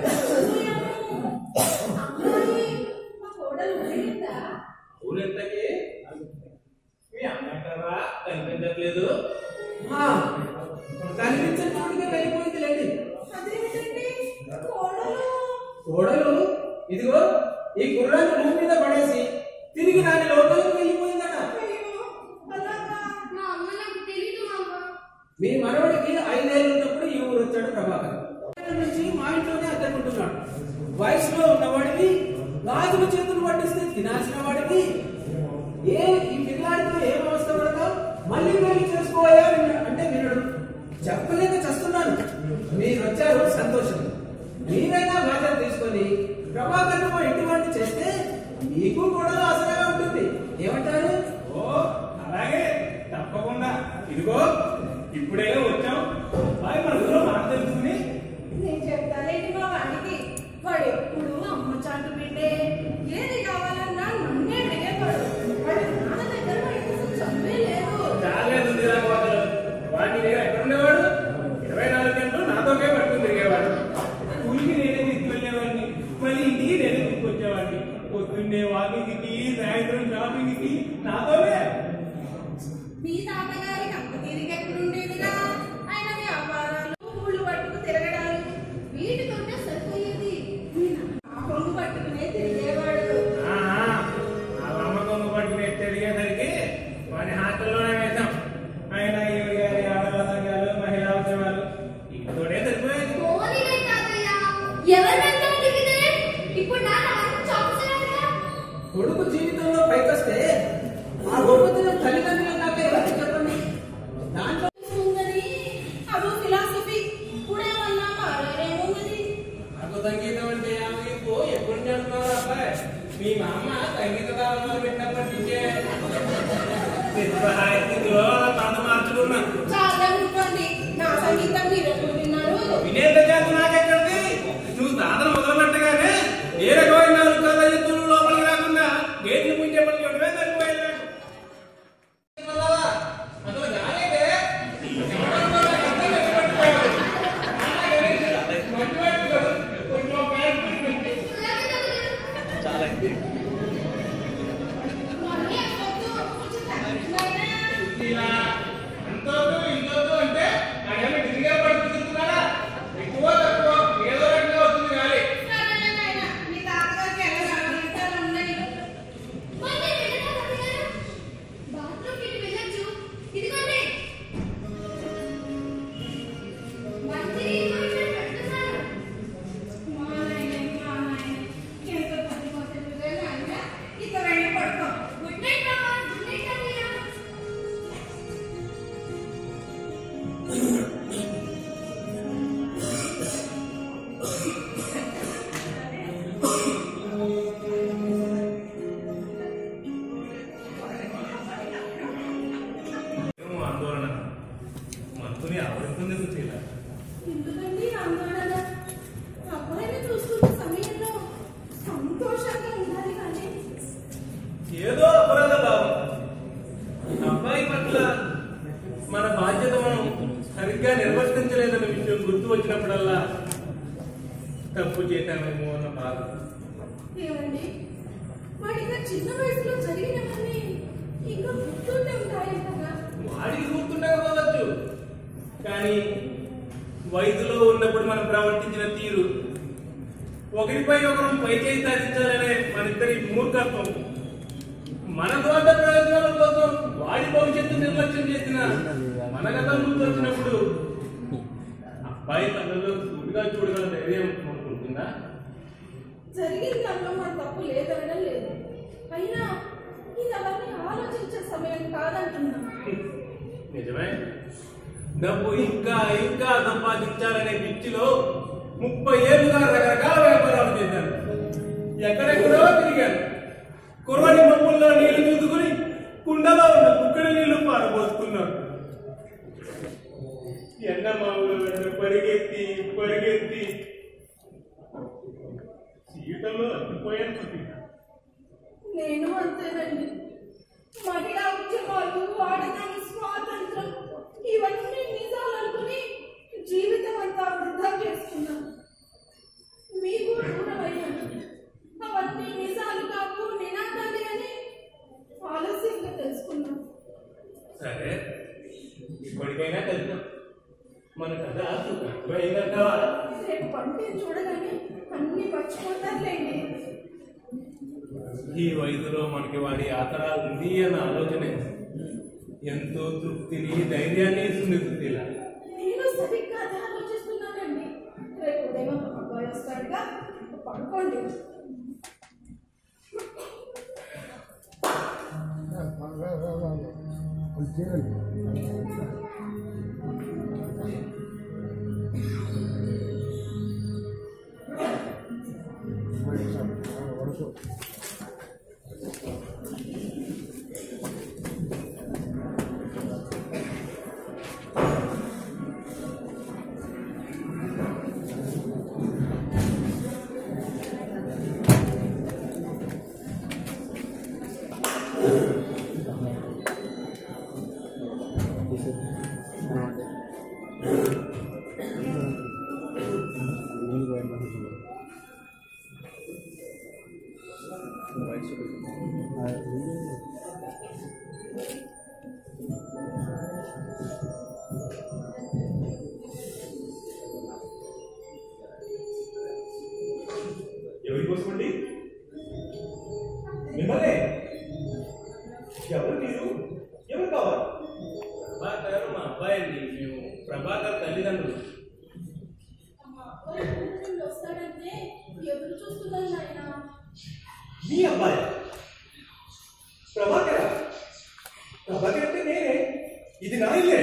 అమ్మాయి మా కోడలు ఊరిందా ఊరెంతకి మీ అమ్మంటారా కనిపించట్లేదు ఆ, కనిపించిన చోటుగా వెళ్ళిపోయింది లేండి అదేమిటండి కోడలు కోడలు ఇదిగో ఈ గుర్రాన్ని భూమి మీద పడేసి తిరిగి దాని లోపలికి వెళ్ళిపోయిందట అయ్యో అలాగా మా అమ్మ నాకు తెలీదు మా అమ్మ మీ మనవడికి ఐదేళ్ళు ఉన్నప్పుడు ఈ ఊరు వచ్చాడు ప్రభాకర్ అక్కడి నుంచి మా ఇంట్లోనే అద్దెకుంటున్నాడు వయసులో ఉన్నవాడికి గాజుల చేతులు పట్టిస్తే తినాల్సిన వాడికి ఏ ఈ పిల్లాడితో ఏం అవస్థ పడతావు మళ్ళీ పెళ్లి చేసుకోవాలా విన- అంటే వినడు చెప్పలేక చస్తున్నాను మీరు వచ్చారు సంతోషం మీరైనా బాధ్యత తీసుకొని ప్రభాకర్ మా ఇంటి వాడిని చేస్తే మీకు కూడా ఆసరాగా ఉంటుంది ఏమంటారు ఓ అలాగే తప్పకుండా ఇదిగో ఇప్పుడేగా వచ్చాం మరి మన ఊళ్ళో మనం తెలుసుకుని నేను చెప్తానేంటి మా వాడికి వాడు ఎప్పుడు అమ్మ చాటు బిడ్డే ఏది కావాలన్నా నన్నే అడిగేవాడు వాడు నాన్న దగ్గర వాడికి అసలు చదువే లేదు చాలేదు దిరాబాదులు వాటి దగ్గర ఎక్కడ ఉండేవాడు ఇరవై నాలుగు గంటలు నాతోకే పట్టుకుని తిరిగేవాడు స్కూల్కి నేనే తీసుకెళ్ళేవాడిని మళ్ళీ ఇంటికి నేనే తీసుకొచ్చేవాడిని పొద్దున్నే వాకింగ్కి సాయంత్రం షాపింగ్కి నాతోనే మీ తాతగారికి అంత తీరిక ఎక్కడుండేదిరా ఆయన వ్యాపారాలు ఊళ్ళు పట్టుకు తిరగడాలు వీటి ఎవరి మీద దిగితే ఇప్పుడు నాన్న మంచి ఆఫీసర్ అయ్యాడుగా. కొడుకు జీవితంలో పైకొస్తే ఆ గొప్పతనం తల్లిదండ్రులు కాక ఎవరికి చెప్పండి దాంట్లో ఉందని అదో ఫిలాసఫీ ఇప్పుడేమన్నా మారేమో మరి నాకు సంగీతం అంటే మీకు ఎప్పుడు చెప్తున్నారు అబ్బాయి మీ మామ సంగీత దారుణాలు పెట్టినప్పటి నుంచే ఇదిగో తాత మార్చుకున్నా చాలా ఊరుకోండి నా సంగీతం మీరు ఎప్పుడు విన్నారు వినేంత చేత నాకెక్కడిది నువ్వు సాధన మొదలు పెట్టగానే ఏ రకమైన నాలుగు కళ్ళ ఎత్తులు లోపలికి రాకుండా గేట్లు ముంచే పని చూడమే సరిపోయేది నాకు. వల్లవా? అసలు గాలేదే. ఎవడన్నా నాకు అర్థం చేసి పెట్టుకోవాలి. మట్టి పెట్టుకోదు. కొంచెం ప్యాంట్ పెట్టుకో. మళ్ళీ అనవద్దు. కొంచెం తగ్గించుకోండి. ఇలా అంతోదు ఇంతోదు అంటే నాకేమో గిరిగా పడుతున్నాడా ఎక్కువ తక్కువ ఏదో రకంగా వస్తుంది గాలి సరేలే నాయనా, మీ తాతగారికి ఎలా కావాలంటే అలా ఉండండి. మరి నేను వెళ్ళనా తాతయ్య గారు? బాత్రూమ్కి ఇటు వెళ్ళొచ్చు. ఇదిగోండి. మంచినీళ్ళు ఇక్కడ పెడుతున్నాను. మా నాయనే, మా నాయనే, ఎంత పడిపోతుందిలే నాయనా. ఇక వెళ్ళి పడుకో. గుడ్ నైట్ మామ. గుడ్ నైట్ తాతయ్య. ఏమో ఆందోళన మంతుని ఆవరిస్తుంది సుశీల ఎందుకండి ఆందోళన? అబ్బాయిని చూస్తున్న సమయంలో సంతోషంగా ఉండాలి కానీ ఏదో అపరాధ భావం అబ్బాయి పట్ల మన బాధ్యత మనం సరిగ్గా నిర్వర్తించలేదన్న విషయం గుర్తు వచ్చినప్పుడల్లా తప్పు చేశామేమో అన్న బాధ ఏమండి వాడి ఇంకా చిన్న వయసులో జరిగినవన్నీ ఇంకా గుర్తుండే ఉంటాయంటగా వాడికి గుర్తుండకపోవచ్చు కానీ వయసులో ఉన్నప్పుడు మనం ప్రవర్తించిన తీరు ఒకరిపై ఒకరు పై చేయి సాధించాలనే మన ఇద్దరి మూర్ఖత్వం మన స్వార్థ ప్రయోజనాల కోసం వాడి భవిష్యత్తు నిర్లక్ష్యం చేసిన మన గతం గుర్తొచ్చినప్పుడు అబ్బాయి కళ్ళలో సూటిగా చూడగల ధైర్యం అనుకుంటుందా జరిగిన దాంట్లో మన తప్పు లేదనడం లేదు అయినా ఇది అవన్నీ ఆలోచించే సమయం కాదంటున్నా నిజమే డబ్బు ఇంకా ఇంకా సంపాదించాలనే పిచ్చిలో ముప్పై ఏళ్ళుగా రకరకాల వ్యాపారాలు చేశాను ఎక్కడెక్కడో తిరిగాను కుర్రని పప్పుల్లో నీళ్లు చూసుకుని కుండలో ఉన్న కుక్కడి నీళ్లు పారబోసుకున్నాను ఎండ మామూలు వెంట పరిగెత్తి పరిగెత్తి జీవితంలో అడ్డిపోయాను సుఖీ. నేను అంతేనండి మహిళా ఉద్యమాలు ఆడదాని స్వాతంత్రం ఇవన్నీ నిజాలు అనుకుని జీవితం అంతా వృధా చేసుకున్నాను మీకు దూరమయ్యాను అవన్నీ నిజాలు కాదు నినాదాలు అని ఆలస్యంగా తెలుసుకున్నాను సరే ఇప్పటికైనా తెలుసు మన కథ సుఖమైందంటావా రేపు పంటని చూడగానే అన్ని మర్చిపోతారులేండి ఈ వయసులో మనకి వాడి ఆసరా ఉంది అన్న ఆలోచన ఎంతో తృప్తిని ధైర్యాన్ని ఇస్తుంది సుశీల నేను సరిగ్గా అదే ఆలోచిస్తున్నానండి రేపు ఉదయం ఒక అబ్బాయి వస్తాడుగా పడుకోండి ఎవరి కోసమండి మిమ్మల్ని ఎవరు మీరు ఎవరు కావాలి ప్రభాకర్ మా అబ్బాయి అండి మేము ప్రభాకర్ తల్లిదండ్రులు మా అబ్బాయి ఊరు నుండి వస్తాడంటే ఎదురు చూస్తున్నాను నాయనా మీ అబ్బాయి ప్రభాకర ప్రభాకర్ అంటే నేనే ఇది నా ఇల్లే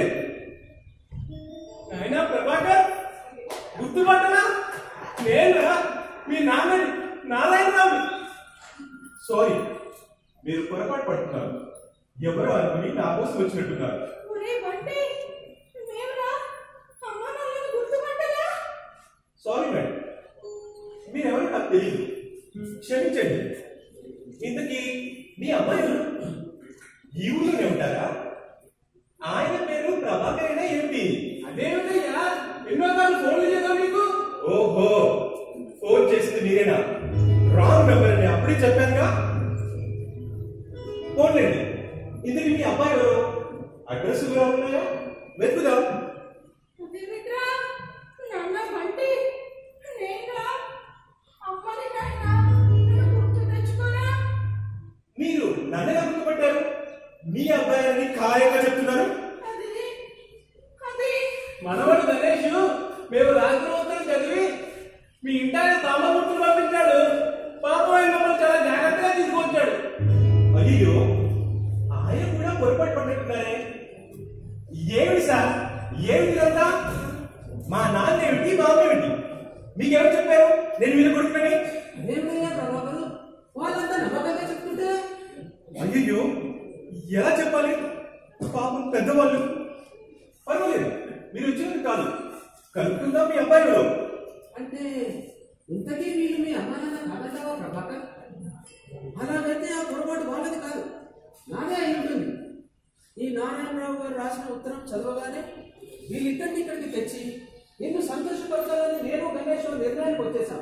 నాయనా ప్రభాకర్ గుర్తుపట్టనా నేనురా మీ నాన్నని నారాయణరావు సారీ మీరు పొరపాటు పడుతున్నారు ఎవరో అనుకుని నా కోసం వచ్చినట్టున్నారు ఒరే బంటి మేమురా అమ్మ నాన్నని గుర్తుపట్టలా సారీ మేడం మీరెవరో నాకు తెలియదు క్షమించండి ఇంతకీ మీ అమ్మాయి ఎవరు? ఈ ఊళ్ళోనే ఉంటారా ఆయన పేరు ప్రభాకరేనా ఏమిటి అదేమిటయ్యా ఎన్నోసార్లు ఫోన్లు చేద్దాం నీకు ఓహో ఫోన్ చేసింది మీరేనా రాంగ్ నెంబర్ అని అప్పుడే చెప్పానుగా ఫోన్లేండి ఇంతకీ మీ అబ్బాయి ఎవరు అడ్రస్ కూడా ఉన్నాయా వెతుకుదాం అదేమిట్రా నాన్న బంటి నేనురా అమ్మని నాయన నన్ను గుర్తు తెచ్చుకోరా మీరు నన్నగా గుర్తుపట్టారు మీ అబ్బాయి అని ఖాయంగా చెప్తున్నారు అది అది మనవాడు గణేష్ మేము రాత్రి ఉత్తరం చదివి మీ ఇంటాయన తామమూర్తులు పంపించాడు పాపం ఆయన మమ్మల్ని చాలా జాగ్రత్తగా తీసుకొచ్చాడు అయ్యో ఆయన కూడా పొరపాటు పడినట్టున్నారే ఏమిటి సార్ ఏమిటి ఇదంతా మా నాన్న ఏమిటి మా అమ్మ ఏమిటి మీకెవరు చెప్పారు నేను వీళ్ళు కొడుకునని అదేమిటయ్యా ప్రభాకరు వాళ్ళంతా నమ్మకంగా చెప్తుంటే అయ్యో ఎలా చెప్పాలి పాపం పెద్దవాళ్ళు పర్వాలేదు మీరు వచ్చినది కాదు కనుక్కుందాం మీ అబ్బాయి ఎవరు అంటే ఇంతకీ వీళ్ళు మీ అమ్మ నాన్న కాదంటావా ప్రభాకర్ అలాగైతే ఆ పొరపాటు వాళ్ళది కాదు నాదే అయి ఉంటుంది ఈ నారాయణరావు గారు రాసిన ఉత్తరం చదవగానే వీళ్ళిద్దరిని ఇక్కడికి తెచ్చి నిన్ను సంతోషపరచాలని నేను గణేష్ నిర్ణయానికి వచ్చేసాం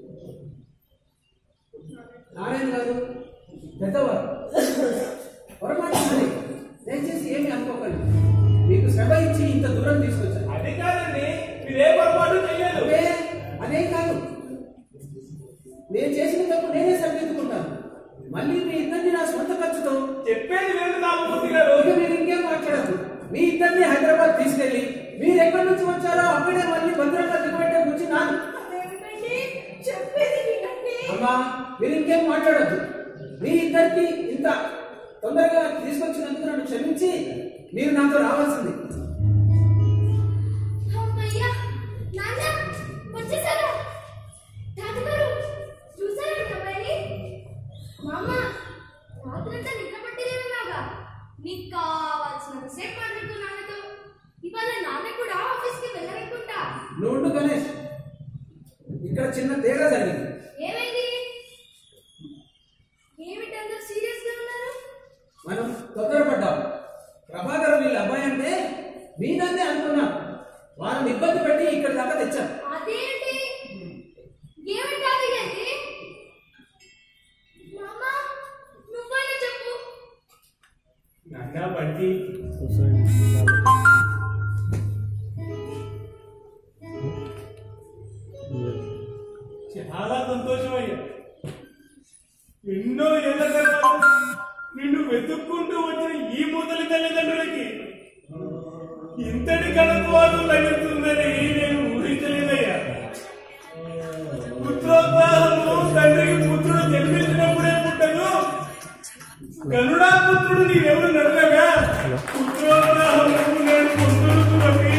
నారాయణ గారు పెద్దవారు పొరపాటు మరి దయచేసి ఏమీ అనుకోకండి మీకు శ్రమ ఇచ్చి ఇంత దూరం తీసుకొచ్చాను అది కాదండి మీరే పొరపాటు చేయలేదు అదే అదే కాదు నేను చేసిన తప్పు నేనే సరిదిద్దుకుంటాను మళ్ళీ మీ ఇద్దరిని నా సొంత ఖర్చుతో చెప్పేది లేదు తామమూర్తి గారు ఇక మీరు ఇంకేం మాట్లాడద్దు మీ ఇద్దరిని హైదరాబాద్ తీసుకెళ్లి మీరు ఎక్కడి నుంచి వచ్చారో అక్కడే మళ్ళీ భద్రంగా దిగబెట్టే గురించి నాకు అదేమిటండి చెప్పేది వినండి అమ్మా మీరు ఇంకేం మాట్లాడద్దు మీ ఇద్దరికి ఇంత తొందరగా తీసుకొచ్చినందుకు నన్ను క్షమించి మీరు నాతో రావాల్సింది అమ్మయ్యా నాన్న వచ్చేసారా తాతగారు చూసారా మీ అబ్బాయిని మామ రాత్రంతా నిద్ర పట్టలేదన్నాగా నీకు కావాల్సినంత సేపు మాట్లాడుతూ నాన్నతో ఇవాళ నాన్న కూడా ఆఫీస్కి వెళ్ళరనుకుంటా నువ్వు ఉండు గణేష్ ఇక్కడ చిన్న తేడా జరిగింది ఏమైంది ఏమిటి అందరు సీరియస్ గా ఉన్నారు మనం తొందరపడ్డాం ప్రభాకర్ వీళ్ళ అబ్బాయి అంటే మీనన్నే అనుకున్నాం వాళ్ళని ఇబ్బంది పెట్టి ఇక్కడ దాకా తెచ్చాం అదేంటి ఏమిటి తాతయ్యది మామ నువ్వైనా చెప్పు నాన్న బంటి చాలా సంతోషమయ్యా ఎన్నో ఏళ్ళ తర్వాత నిన్ను వెతుక్కుంటూ వచ్చిన ఈ ముదలి తల్లిదండ్రులకి ఇంతటి కడత్వాలు తగ్గుతుందని నేను ఊహించలేదయ్యా పుత్రోత్సాహము తండ్రికి పుత్రుడు జన్మించినప్పుడే పుట్టను గరుడా పుత్రుడు నీవెవరు నడగగా పుత్రోత్సాహము నేను పుత్రుడుతున్నవి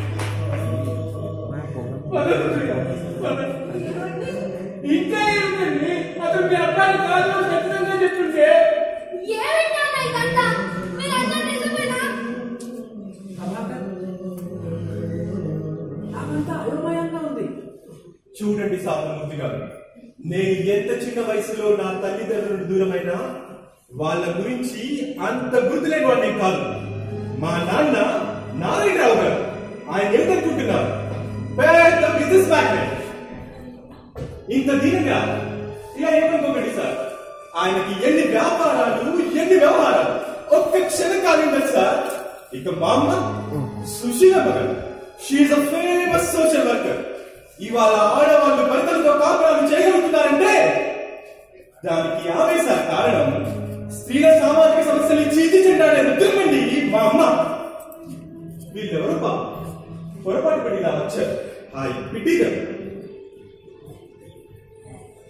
ఇంకా ఏమిటండి అతను మీ అబ్బాయి కాదు అని ఖచ్చితంగా చెప్తుంటే ఏమిటి నాన్న ఇదంతా మీరంతా నిజమేనా ప్రభాకర్ నాకంతా అయోమయంగా ఉంది చూడండి సామమూర్తి గారు నేను ఎంత చిన్న వయసులో నా తల్లిదండ్రులు దూరమైనా వాళ్ళ గురించి అంత గుర్తులేని వాడిని కాదు మా నాన్న నారాయణరావు గారు ఆయన ఏమనుకుంటున్నారు పెద్ద బిజినెస్ మ్యాగ్నెట్ ఇంత దీనంగా ఇలా ఏమనుకోకండి సార్ ఆయనకి ఎన్ని వ్యాపారాలు ఎన్ని వ్యవహారాలు ఒక్క క్షణకాలం ఉండదు సార్ ఇక మా అమ్మ Sushila Magan she a famous social worker ఇవాళ ఆడవాళ్ళు భర్తలతో కాపురాలు చేయగలుగుతున్నారంటే దానికి ఆమె సార్ కారణం స్త్రీల సామాజిక సమస్యలు చీచి చెండాడే రుద్రమండి మా అమ్మ వీళ్ళెవరు బా పొరపాటు పడి ఇలా వచ్చారు హాయ్ పిట్టిగా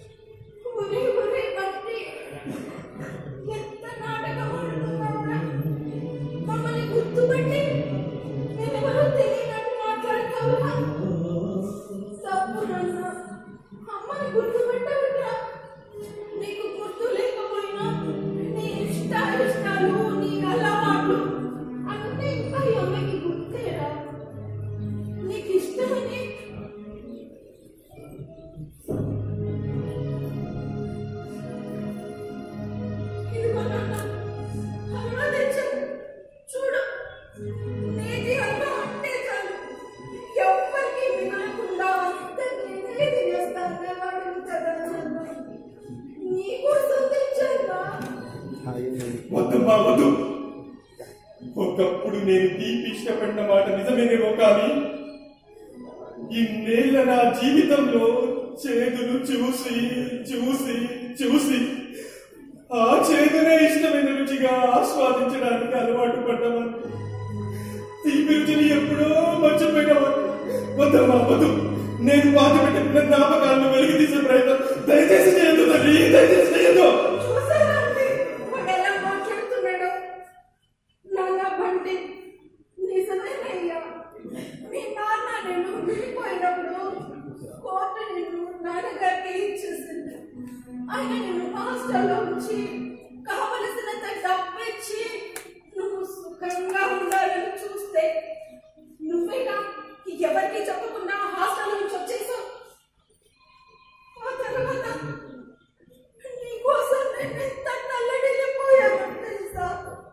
ధన్యవాదాలు కదా నాన్న. నీకోసం తెచ్చానా వద్దమ్మా వద్దు ఒకప్పుడు నేను తీపి ఇష్టపడిన మాట నిజమేనేమో కానీ ఇన్నేళ్ల నా జీవితంలో చేదును చూసి చూసి చూసి ఆ చేదునే ఇష్టమైన రుచిగా ఆస్వాదించడానికి అలవాటు పడ్డవా తీపి రుచిని ఎప్పుడో మర్చిపోయినవాడు వద్దమ్మా వద్దు నేను బాధ పెట్టిన జ్ఞాపకాలను వెలికి తీసే ప్రయత్నం దయచేసి చేయొద్దు తల్లి దయచేసి చేయొద్దు చూసారా అండి వాడు ఎలా మాట్లాడుతున్నాడో నాన్న బండి నిజమేనయ్యా మీ నాన్న నేను విడిపోయినప్పుడు కోర్టు నిన్ను నాన్నగారికి ఇచ్చేసింది ఆయన నిన్ను హాస్టల్లో ఉంచి కావలసినంత డబ్బు ఇచ్చి నువ్వు సుఖంగా ఉండాలని చూస్తే నువ్వేగా ఎవరికి చెప్పకుండా హాస్టల్ నుంచి వచ్చేసావు ఆ తర్వాత నీకోసం నేను ఎంత తల్లడిల్లిపోయానో తెలుసా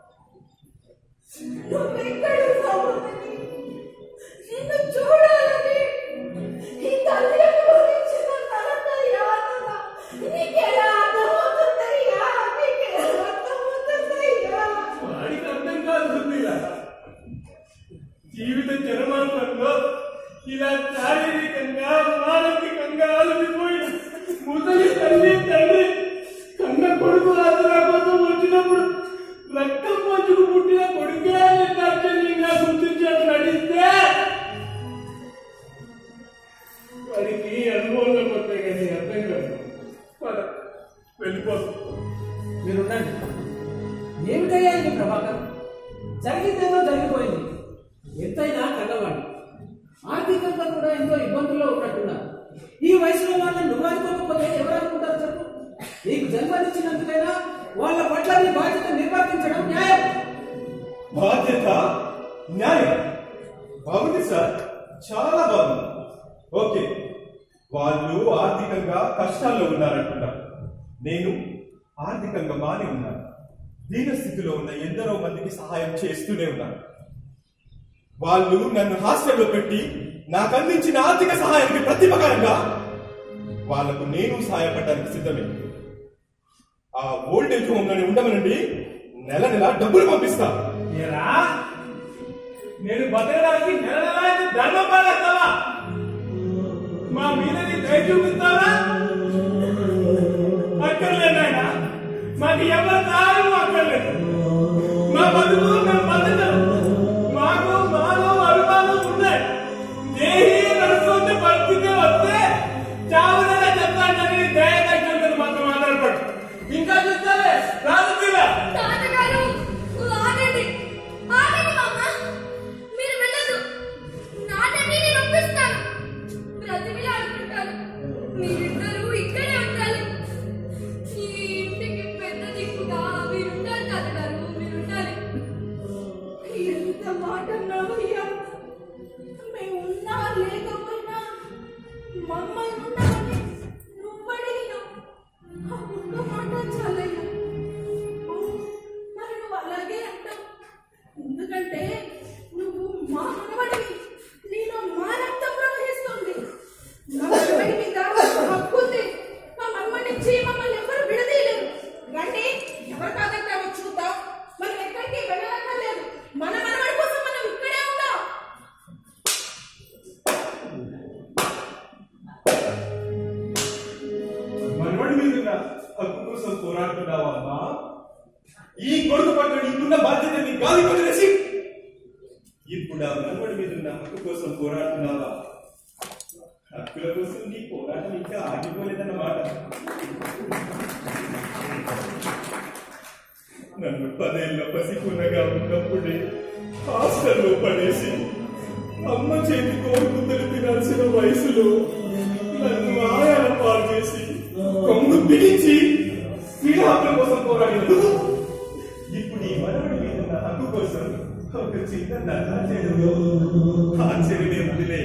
నువ్వెక్కడున్నావని నిన్ను చూడాలని ఈ తల్లి అనుభవించిన నరక యాతన నీకెలా అర్థమవుతుందయ్యా నీకెలా అర్థమవుతుందయ్యా వాడికి అర్థం కాదు సుబ్బయ్య. జీవిత జనమానంలో ఇలా శారీరకంగా మానసికంగా అలసిపోయిన ముసలి తల్లి తండ్రి కన్న కొడుకు ఆసరా కోసం వచ్చినప్పుడు రక్తం పంచుకు పుట్టిన కొడుకే ఆశ్చర్యంగా గుర్తించాడు నడిస్తే వారికి అనుభవంలో కొత్త కానీ అర్థం కాదు పద, వెళ్ళిపోతాం మీరుండండి ఏమిటయ్యా ఇది ప్రభాకర్ జరిగిందేదో జరిగిపోయింది ఎంతైనా కన్నవాడు ఆర్థికంగా కూడా ఎంతో ఇబ్బందుల్లో ఉన్నట్టున్నారు ఈ వయసులో వాళ్ళని నువ్వు అనుకోకపోతే ఎవరు అనుకుంటారు చెప్పు నీకు జన్మనిచ్చినందుకైనా వాళ్ళ పట్ల నీ బాధ్యత నిర్వర్తించడం న్యాయం బాధ్యత న్యాయం బాగుంది సార్ చాలా బాగుంది ఓకే వాళ్ళు ఆర్థికంగా కష్టాల్లో ఉన్నారంటున్నారు నేను ఆర్థికంగా బానే ఉన్నాను దీన స్థితిలో ఉన్న ఎందరో మందికి సహాయం చేస్తూనే ఉన్నాను వాళ్ళు నన్ను హాస్టల్లో పెట్టి నాకు అందించిన ఆర్థిక సహాయానికి ప్రతిపకారంగా వాళ్లకు నేను సహాయపడడానికి సిద్ధమే ఆ ఓల్డేజ్ హోమ్ లోనే ఉండమనండి నెల నెల డబ్బులు పంపిస్తా ఏరా నేను బతకడానికి నెల నెలా నీకు ధర్మం పాలేస్తావా మా మీద నీ దయ చూపిస్తావా అక్కర్లేదు నాయన మాకు ఎవరు సహాయం అక్కర్లేదు మా బతుకు మేము బతకం మాకు మాలో అభిమానం ఉన్నాయి దేహి నడుస్తుంటే పరిస్థితి వస్తే చావునైనా చెప్తానని దయ తగ్గుతుంది మాత్రం మాట్లాడపడు ఇంకా చూస్తావే రాదు తీరా తాతగారు ఆగండి ఆగండి మామ మీరు వెళ్ళదు నాన్నని నేను ఒప్పిస్తాను బ్రతిమిలాడుకుంటాను మీరిద్దరూ ఇక్కడే ఉంటారు ఈ ఇంటికి పెద్ద దిక్కుగా మీరుంటారు తాతగారు మీరుండాలి ఎంత మాట అన్నావయ్యా మేము ఉన్నా లేకపోయినా మమ్మల్ని ఉన్నామని నువ్వు అడిగినావు ఆ ఒక్క మాట చాలయ్యా అవును, మరి నువ్వు అలాగే అంటావు ఎందుకంటే నువ్వు మా మనవడివి నీలో మా రక్తం ప్రవహిస్తుంది నా మనవడి మీద హక్కు ఉంది మా మనవడిచ్చి మమ్మల్ని ఎవరు విడదీయలేరు రండి ఎవరు కాదంటారో చూద్దాం మనం ఎక్కడికి వెళ్ళనక్కర్లేదు మన మనవడి కోసం మనం ఇక్కడే ఉందాం మనవడి మీద ఉన్న హక్కు కోసం పోరాడుతున్నావా అమ్మా ఈ కొడుకు పట్ల నీకున్న బాధ్యత నీ గాలి వదిలేసి ఇప్పుడు ఆ మనవడి మీద ఉన్న హక్కు కోసం పోరాడుతున్నావా హక్కుల కోసం నీ పోరాటం ఇంకా ఆగిపోలేదన్నమాట నన్ను పదేళ్ల పసికున్నగా ఉన్నప్పుడే హాస్టల్లో పడేసి అమ్మ చేతి కోరుకుందలు తినాల్సిన వయసులో నన్ను ఆయాల పాలు చేసి కొంగు బిగించి శ్రీరాముల కోసం పోరాడినదు ఇప్పుడు ఈ మనవడి మీద ఉన్న హక్కు కోసం ఒక చిన్న నల్లా చెరువు ఆ చెరువే వదిలే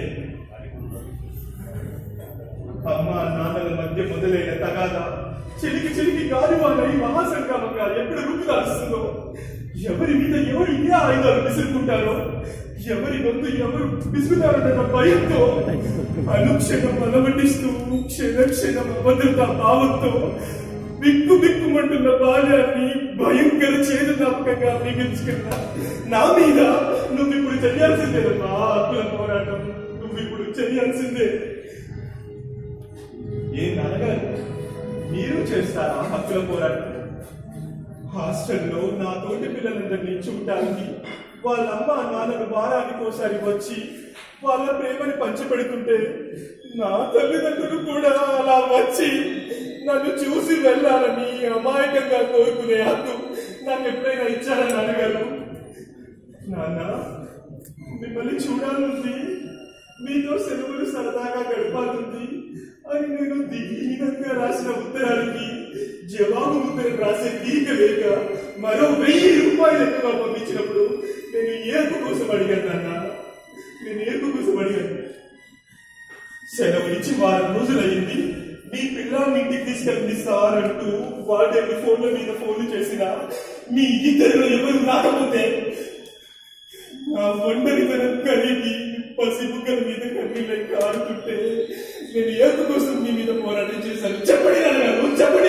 అమ్మ నాన్నల మధ్య మొదలైన తగాద చిలికి చిలికి గాలివానై మహాసంగ్రామంగా ఎప్పుడు రూపుదాల్స్తుందో ఎవరి మీద ఎవరు ఇదే ఆయుధాలు విసురుకుంటారో ఎవరి గొంతు ఎవరు విసుగుతారన్న భయంతో అనుక్షణం అలమటిస్తూ క్షణ క్షణం అభద్రతా భావంతో బిక్కు బిక్కుమంటున్న బాల్యాన్ని భయంకర చేదు జ్ఞాపకంగా మిగిల్చుకున్నా నా మీద నువ్వు ఇప్పుడు చేయాల్సిందేనమ్మా హక్కుల పోరాటం నువ్వు ఇప్పుడు చేయాల్సిందే ఏ నాన్నగారు మీరు చేస్తారా హక్కుల పోరాటం హాస్టల్లో నా తోటి పిల్లలందరినీ చూడటానికి వాళ్ళ అమ్మ నాన్నలు వారానికి ఒకసారి వచ్చి వాళ్ళ ప్రేమని పంచిపెడుతుంటే నా తల్లిదండ్రులు కూడా అలా వచ్చి నన్ను చూసి వెళ్ళాలని అమాయకంగా కోరుకునే హక్కు నాకు ఎప్పుడైనా ఇచ్చారా నాన్నగారు నాన్న మిమ్మల్ని చూడాలంది మీతో సెలవులు సరదాగా గడపాలంది అని నేను దీనంగా రాసిన ఉత్తరానికి జవాబు ఉత్తరం రాసే తీరిక లేక మరో వెయ్యి రూపాయలు ఎక్కువ పంపించినప్పుడు నేను ఏర్పు కోసం అడిగాను నాన్న నేను ఏర్పు కోసం అడిగాను సెలవు ఇచ్చి వారం రోజులయ్యింది మీ పిల్లాన్ని ఇంటికి తీసుకెళ్ళి సార్ అంటూ వార్డెన్ ఫోన్ల మీద ఫోన్లు చేసిన మీ ఇద్దరిలో ఎవరు రాకపోతే నా ఒంటరితనం కలిగి పసిబుగ్గల మీద కన్నీళ్ళ కారుతుంటే నేను ఏర్పు కోసం మీ మీద పోరాటం చేశాను చెప్పండి నాన్నగారు చెప్పండి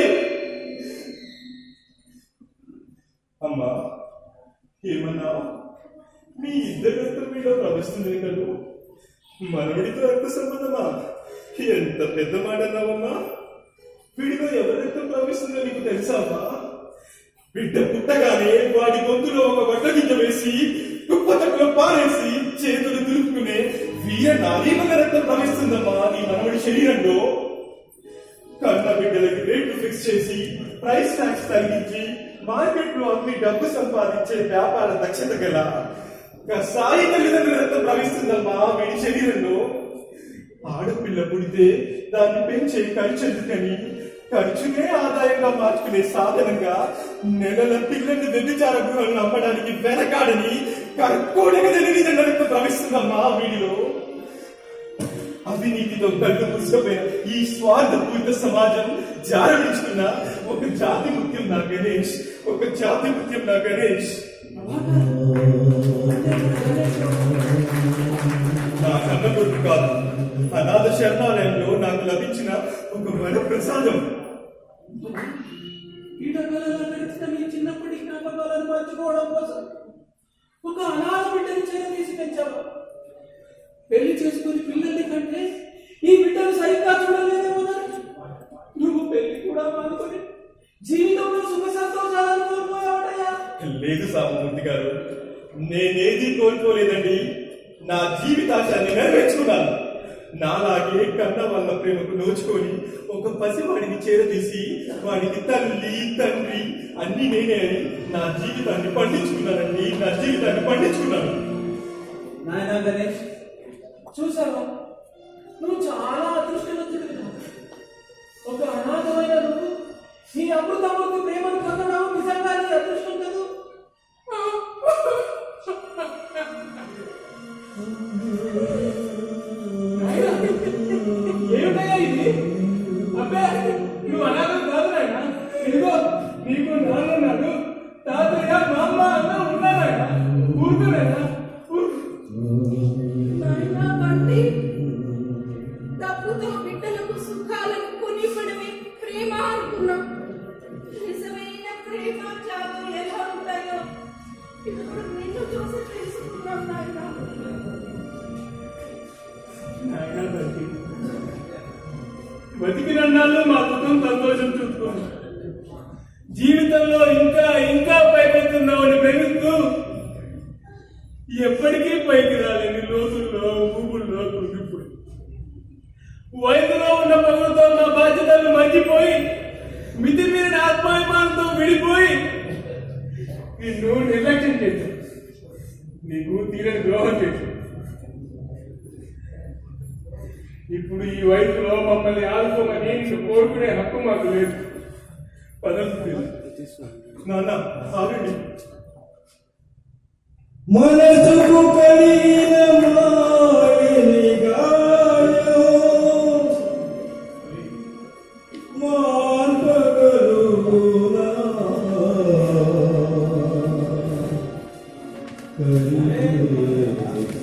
అమ్మా ఏమన్నా మీ ఇద్దరి రక్తం మీద ప్రవహిస్తుంది కదూ మనవడితో రక్త సంబంధమా ఎంత పెద్ద మాట అన్నావమ్మా వీడిలో ఎవరి రక్తం ప్రవహిస్తుందో నీకు తెలుసావా బిడ్డ పుట్టగానే వాడి గొంతులో ఒక వడ్డ గింజ వేసి కుప్పతక్కులో పారేసి చేతులు దులుపుకునే వీర నారీమల రక్తం ప్రవహిస్తుందమ్మా నీ మనవడి శరీరంలో కన్న బిడ్డలకి రేట్లు ఫిక్స్ చేసి ప్రైస్ ట్యాక్స్ తగ్గించి మార్కెట్ లో అమ్మి డబ్బు సంపాదించే వ్యాపార దక్షత గల ఒక సాయి తల్లిదండ్రుల రక్తం ప్రవహిస్తుందమ్మా వీడి శరీరంలో ఆడపిల్ల పుడితే దాన్ని పెంచే ఖర్చు ఎందుకని ఖర్చునే ఆదాయంగా మార్చుకునే సాధనంగా నెలల పిల్లల్ని వ్యభిచార గృహాలను అమ్మడానికి వెనకాడని కర్కోడగా తెలియని రక్తం ప్రవహిస్తుందమ్మా వీడిలో అవినీతితో కళ్ళు మూసుకుపోయిన ఈ స్వార్థపూరిత సమాజం జారవించుకున్న ఒక జాతి ముఖ్యం నా గణేష్ ఒక జాతి ముఖ్యం నా గణేష్ నా కన్న కొడుకు కాదు అనాథ శరణాలయంలో నాకు లభించిన ఒక వర ప్రసాదం కీటకాలలో నడిచిన మీ చిన్నప్పటి జ్ఞాపకాలను మర్చిపోవడం కోసం ఒక అనాథ బిడ్డని చేరదీసి పెంచావు పెళ్లి చేసుకుని పిల్లల్ని కంటే ఈ బిడ్డలు సరిగ్గా చూడలేదేమో నాన్న. నువ్వు పెళ్లి కూడా మానుకొని జీవితంలో సుఖ సంతోషాలను కోల్పోయావటయ్యా లేదు సామూర్తి గారు నేనేది కోల్పోలేదండి నా జీవితాశాన్ని నెరవేర్చుకున్నాను నాలాగే కన్న వాళ్ళ ప్రేమకు నోచుకొని ఒక పసివాడిని చేరదీసి వాడికి తల్లి తండ్రి అన్ని నేనే అని నా జీవితాన్ని పండించుకున్నానండి నా జీవితాన్ని పండించుకున్నాను నాయన గణేష్ చూసావా నువ్వు చాలా అదృష్టవంతుడు ఒక అనాథమైన నువ్వు నీ అమృతమూర్తి ప్రేమను పొందడం నిజంగా నీ అదృష్టం కదూ ఏమిటయ్యా ఇది అబ్బే నువ్వు అనాథం కాదు నాయన ఇదిగో నీకు నాన్నున్నాడు తాతయ్య మా అమ్మ అన్న ఉన్నారాయన ఊరుకున్నాయన నాయనా బంటి డబ్బుతో బిడ్డలకు సుఖాలను కొనివ్వడమే ప్రేమ అనుకున్నాం నిజమైన ప్రేమ చాలు ఎలా ఉంటాయో ఇప్పుడు నిన్ను చూసి తెలుసుకున్నాం నాయనా నాయనా తండ్రి బతికినన్నాళ్ళు మా కుటుంబం సంతోషం చూసుకోండి జీవితంలో ఇంకా ఇంకా పైకెత్తున్నామని ప్రేమిస్తూ ఎప్పటికీ పైకి రాలేని లోతుల్లో ఊబుల్లో కుంగిపోయి వయసులో ఉన్న పగులతో నా బాధ్యతలు మర్చిపోయి మితిమీరిన ఆత్మాభిమానంతో విడిపోయి నిన్ను నిర్లక్ష్యం చేశాను నీకు తీరని ద్రోహం చేశాను ఇప్పుడు ఈ వయసులో మమ్మల్ని ఆదుకోమని నిన్ను కోరుకునే హక్కు మాకు లేదు పదవి నాన్న ఆగండి మనసుకు కలిగిన మాలిని గాయో మార్పగలుగునా కలిగే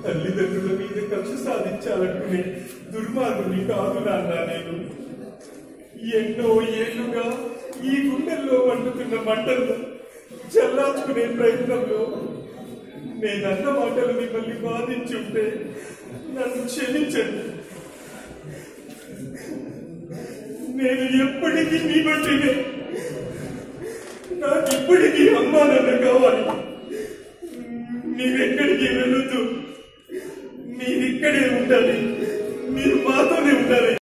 తల్లిదండ్రుల మీద కక్ష సాధించాలనుకునే దుర్మార్గుని కాదు నాన్న నేను ఎన్నో ఏళ్లుగా ఈ గుండెల్లో మండుతున్న మంటలను చల్లార్చుకునే ప్రయత్నంలో నేనన్న మాటలు మిమ్మల్ని బాధించుంటే నన్ను క్షమించండి నేను ఎప్పటికీ మీ బట్టినే నాకు ఇప్పటికీ అమ్మా నాన్న కావాలి మీరెక్కడికి వెళ్ళొద్దు మీరిక్కడే ఉండాలి మీరు మాతోనే ఉండాలి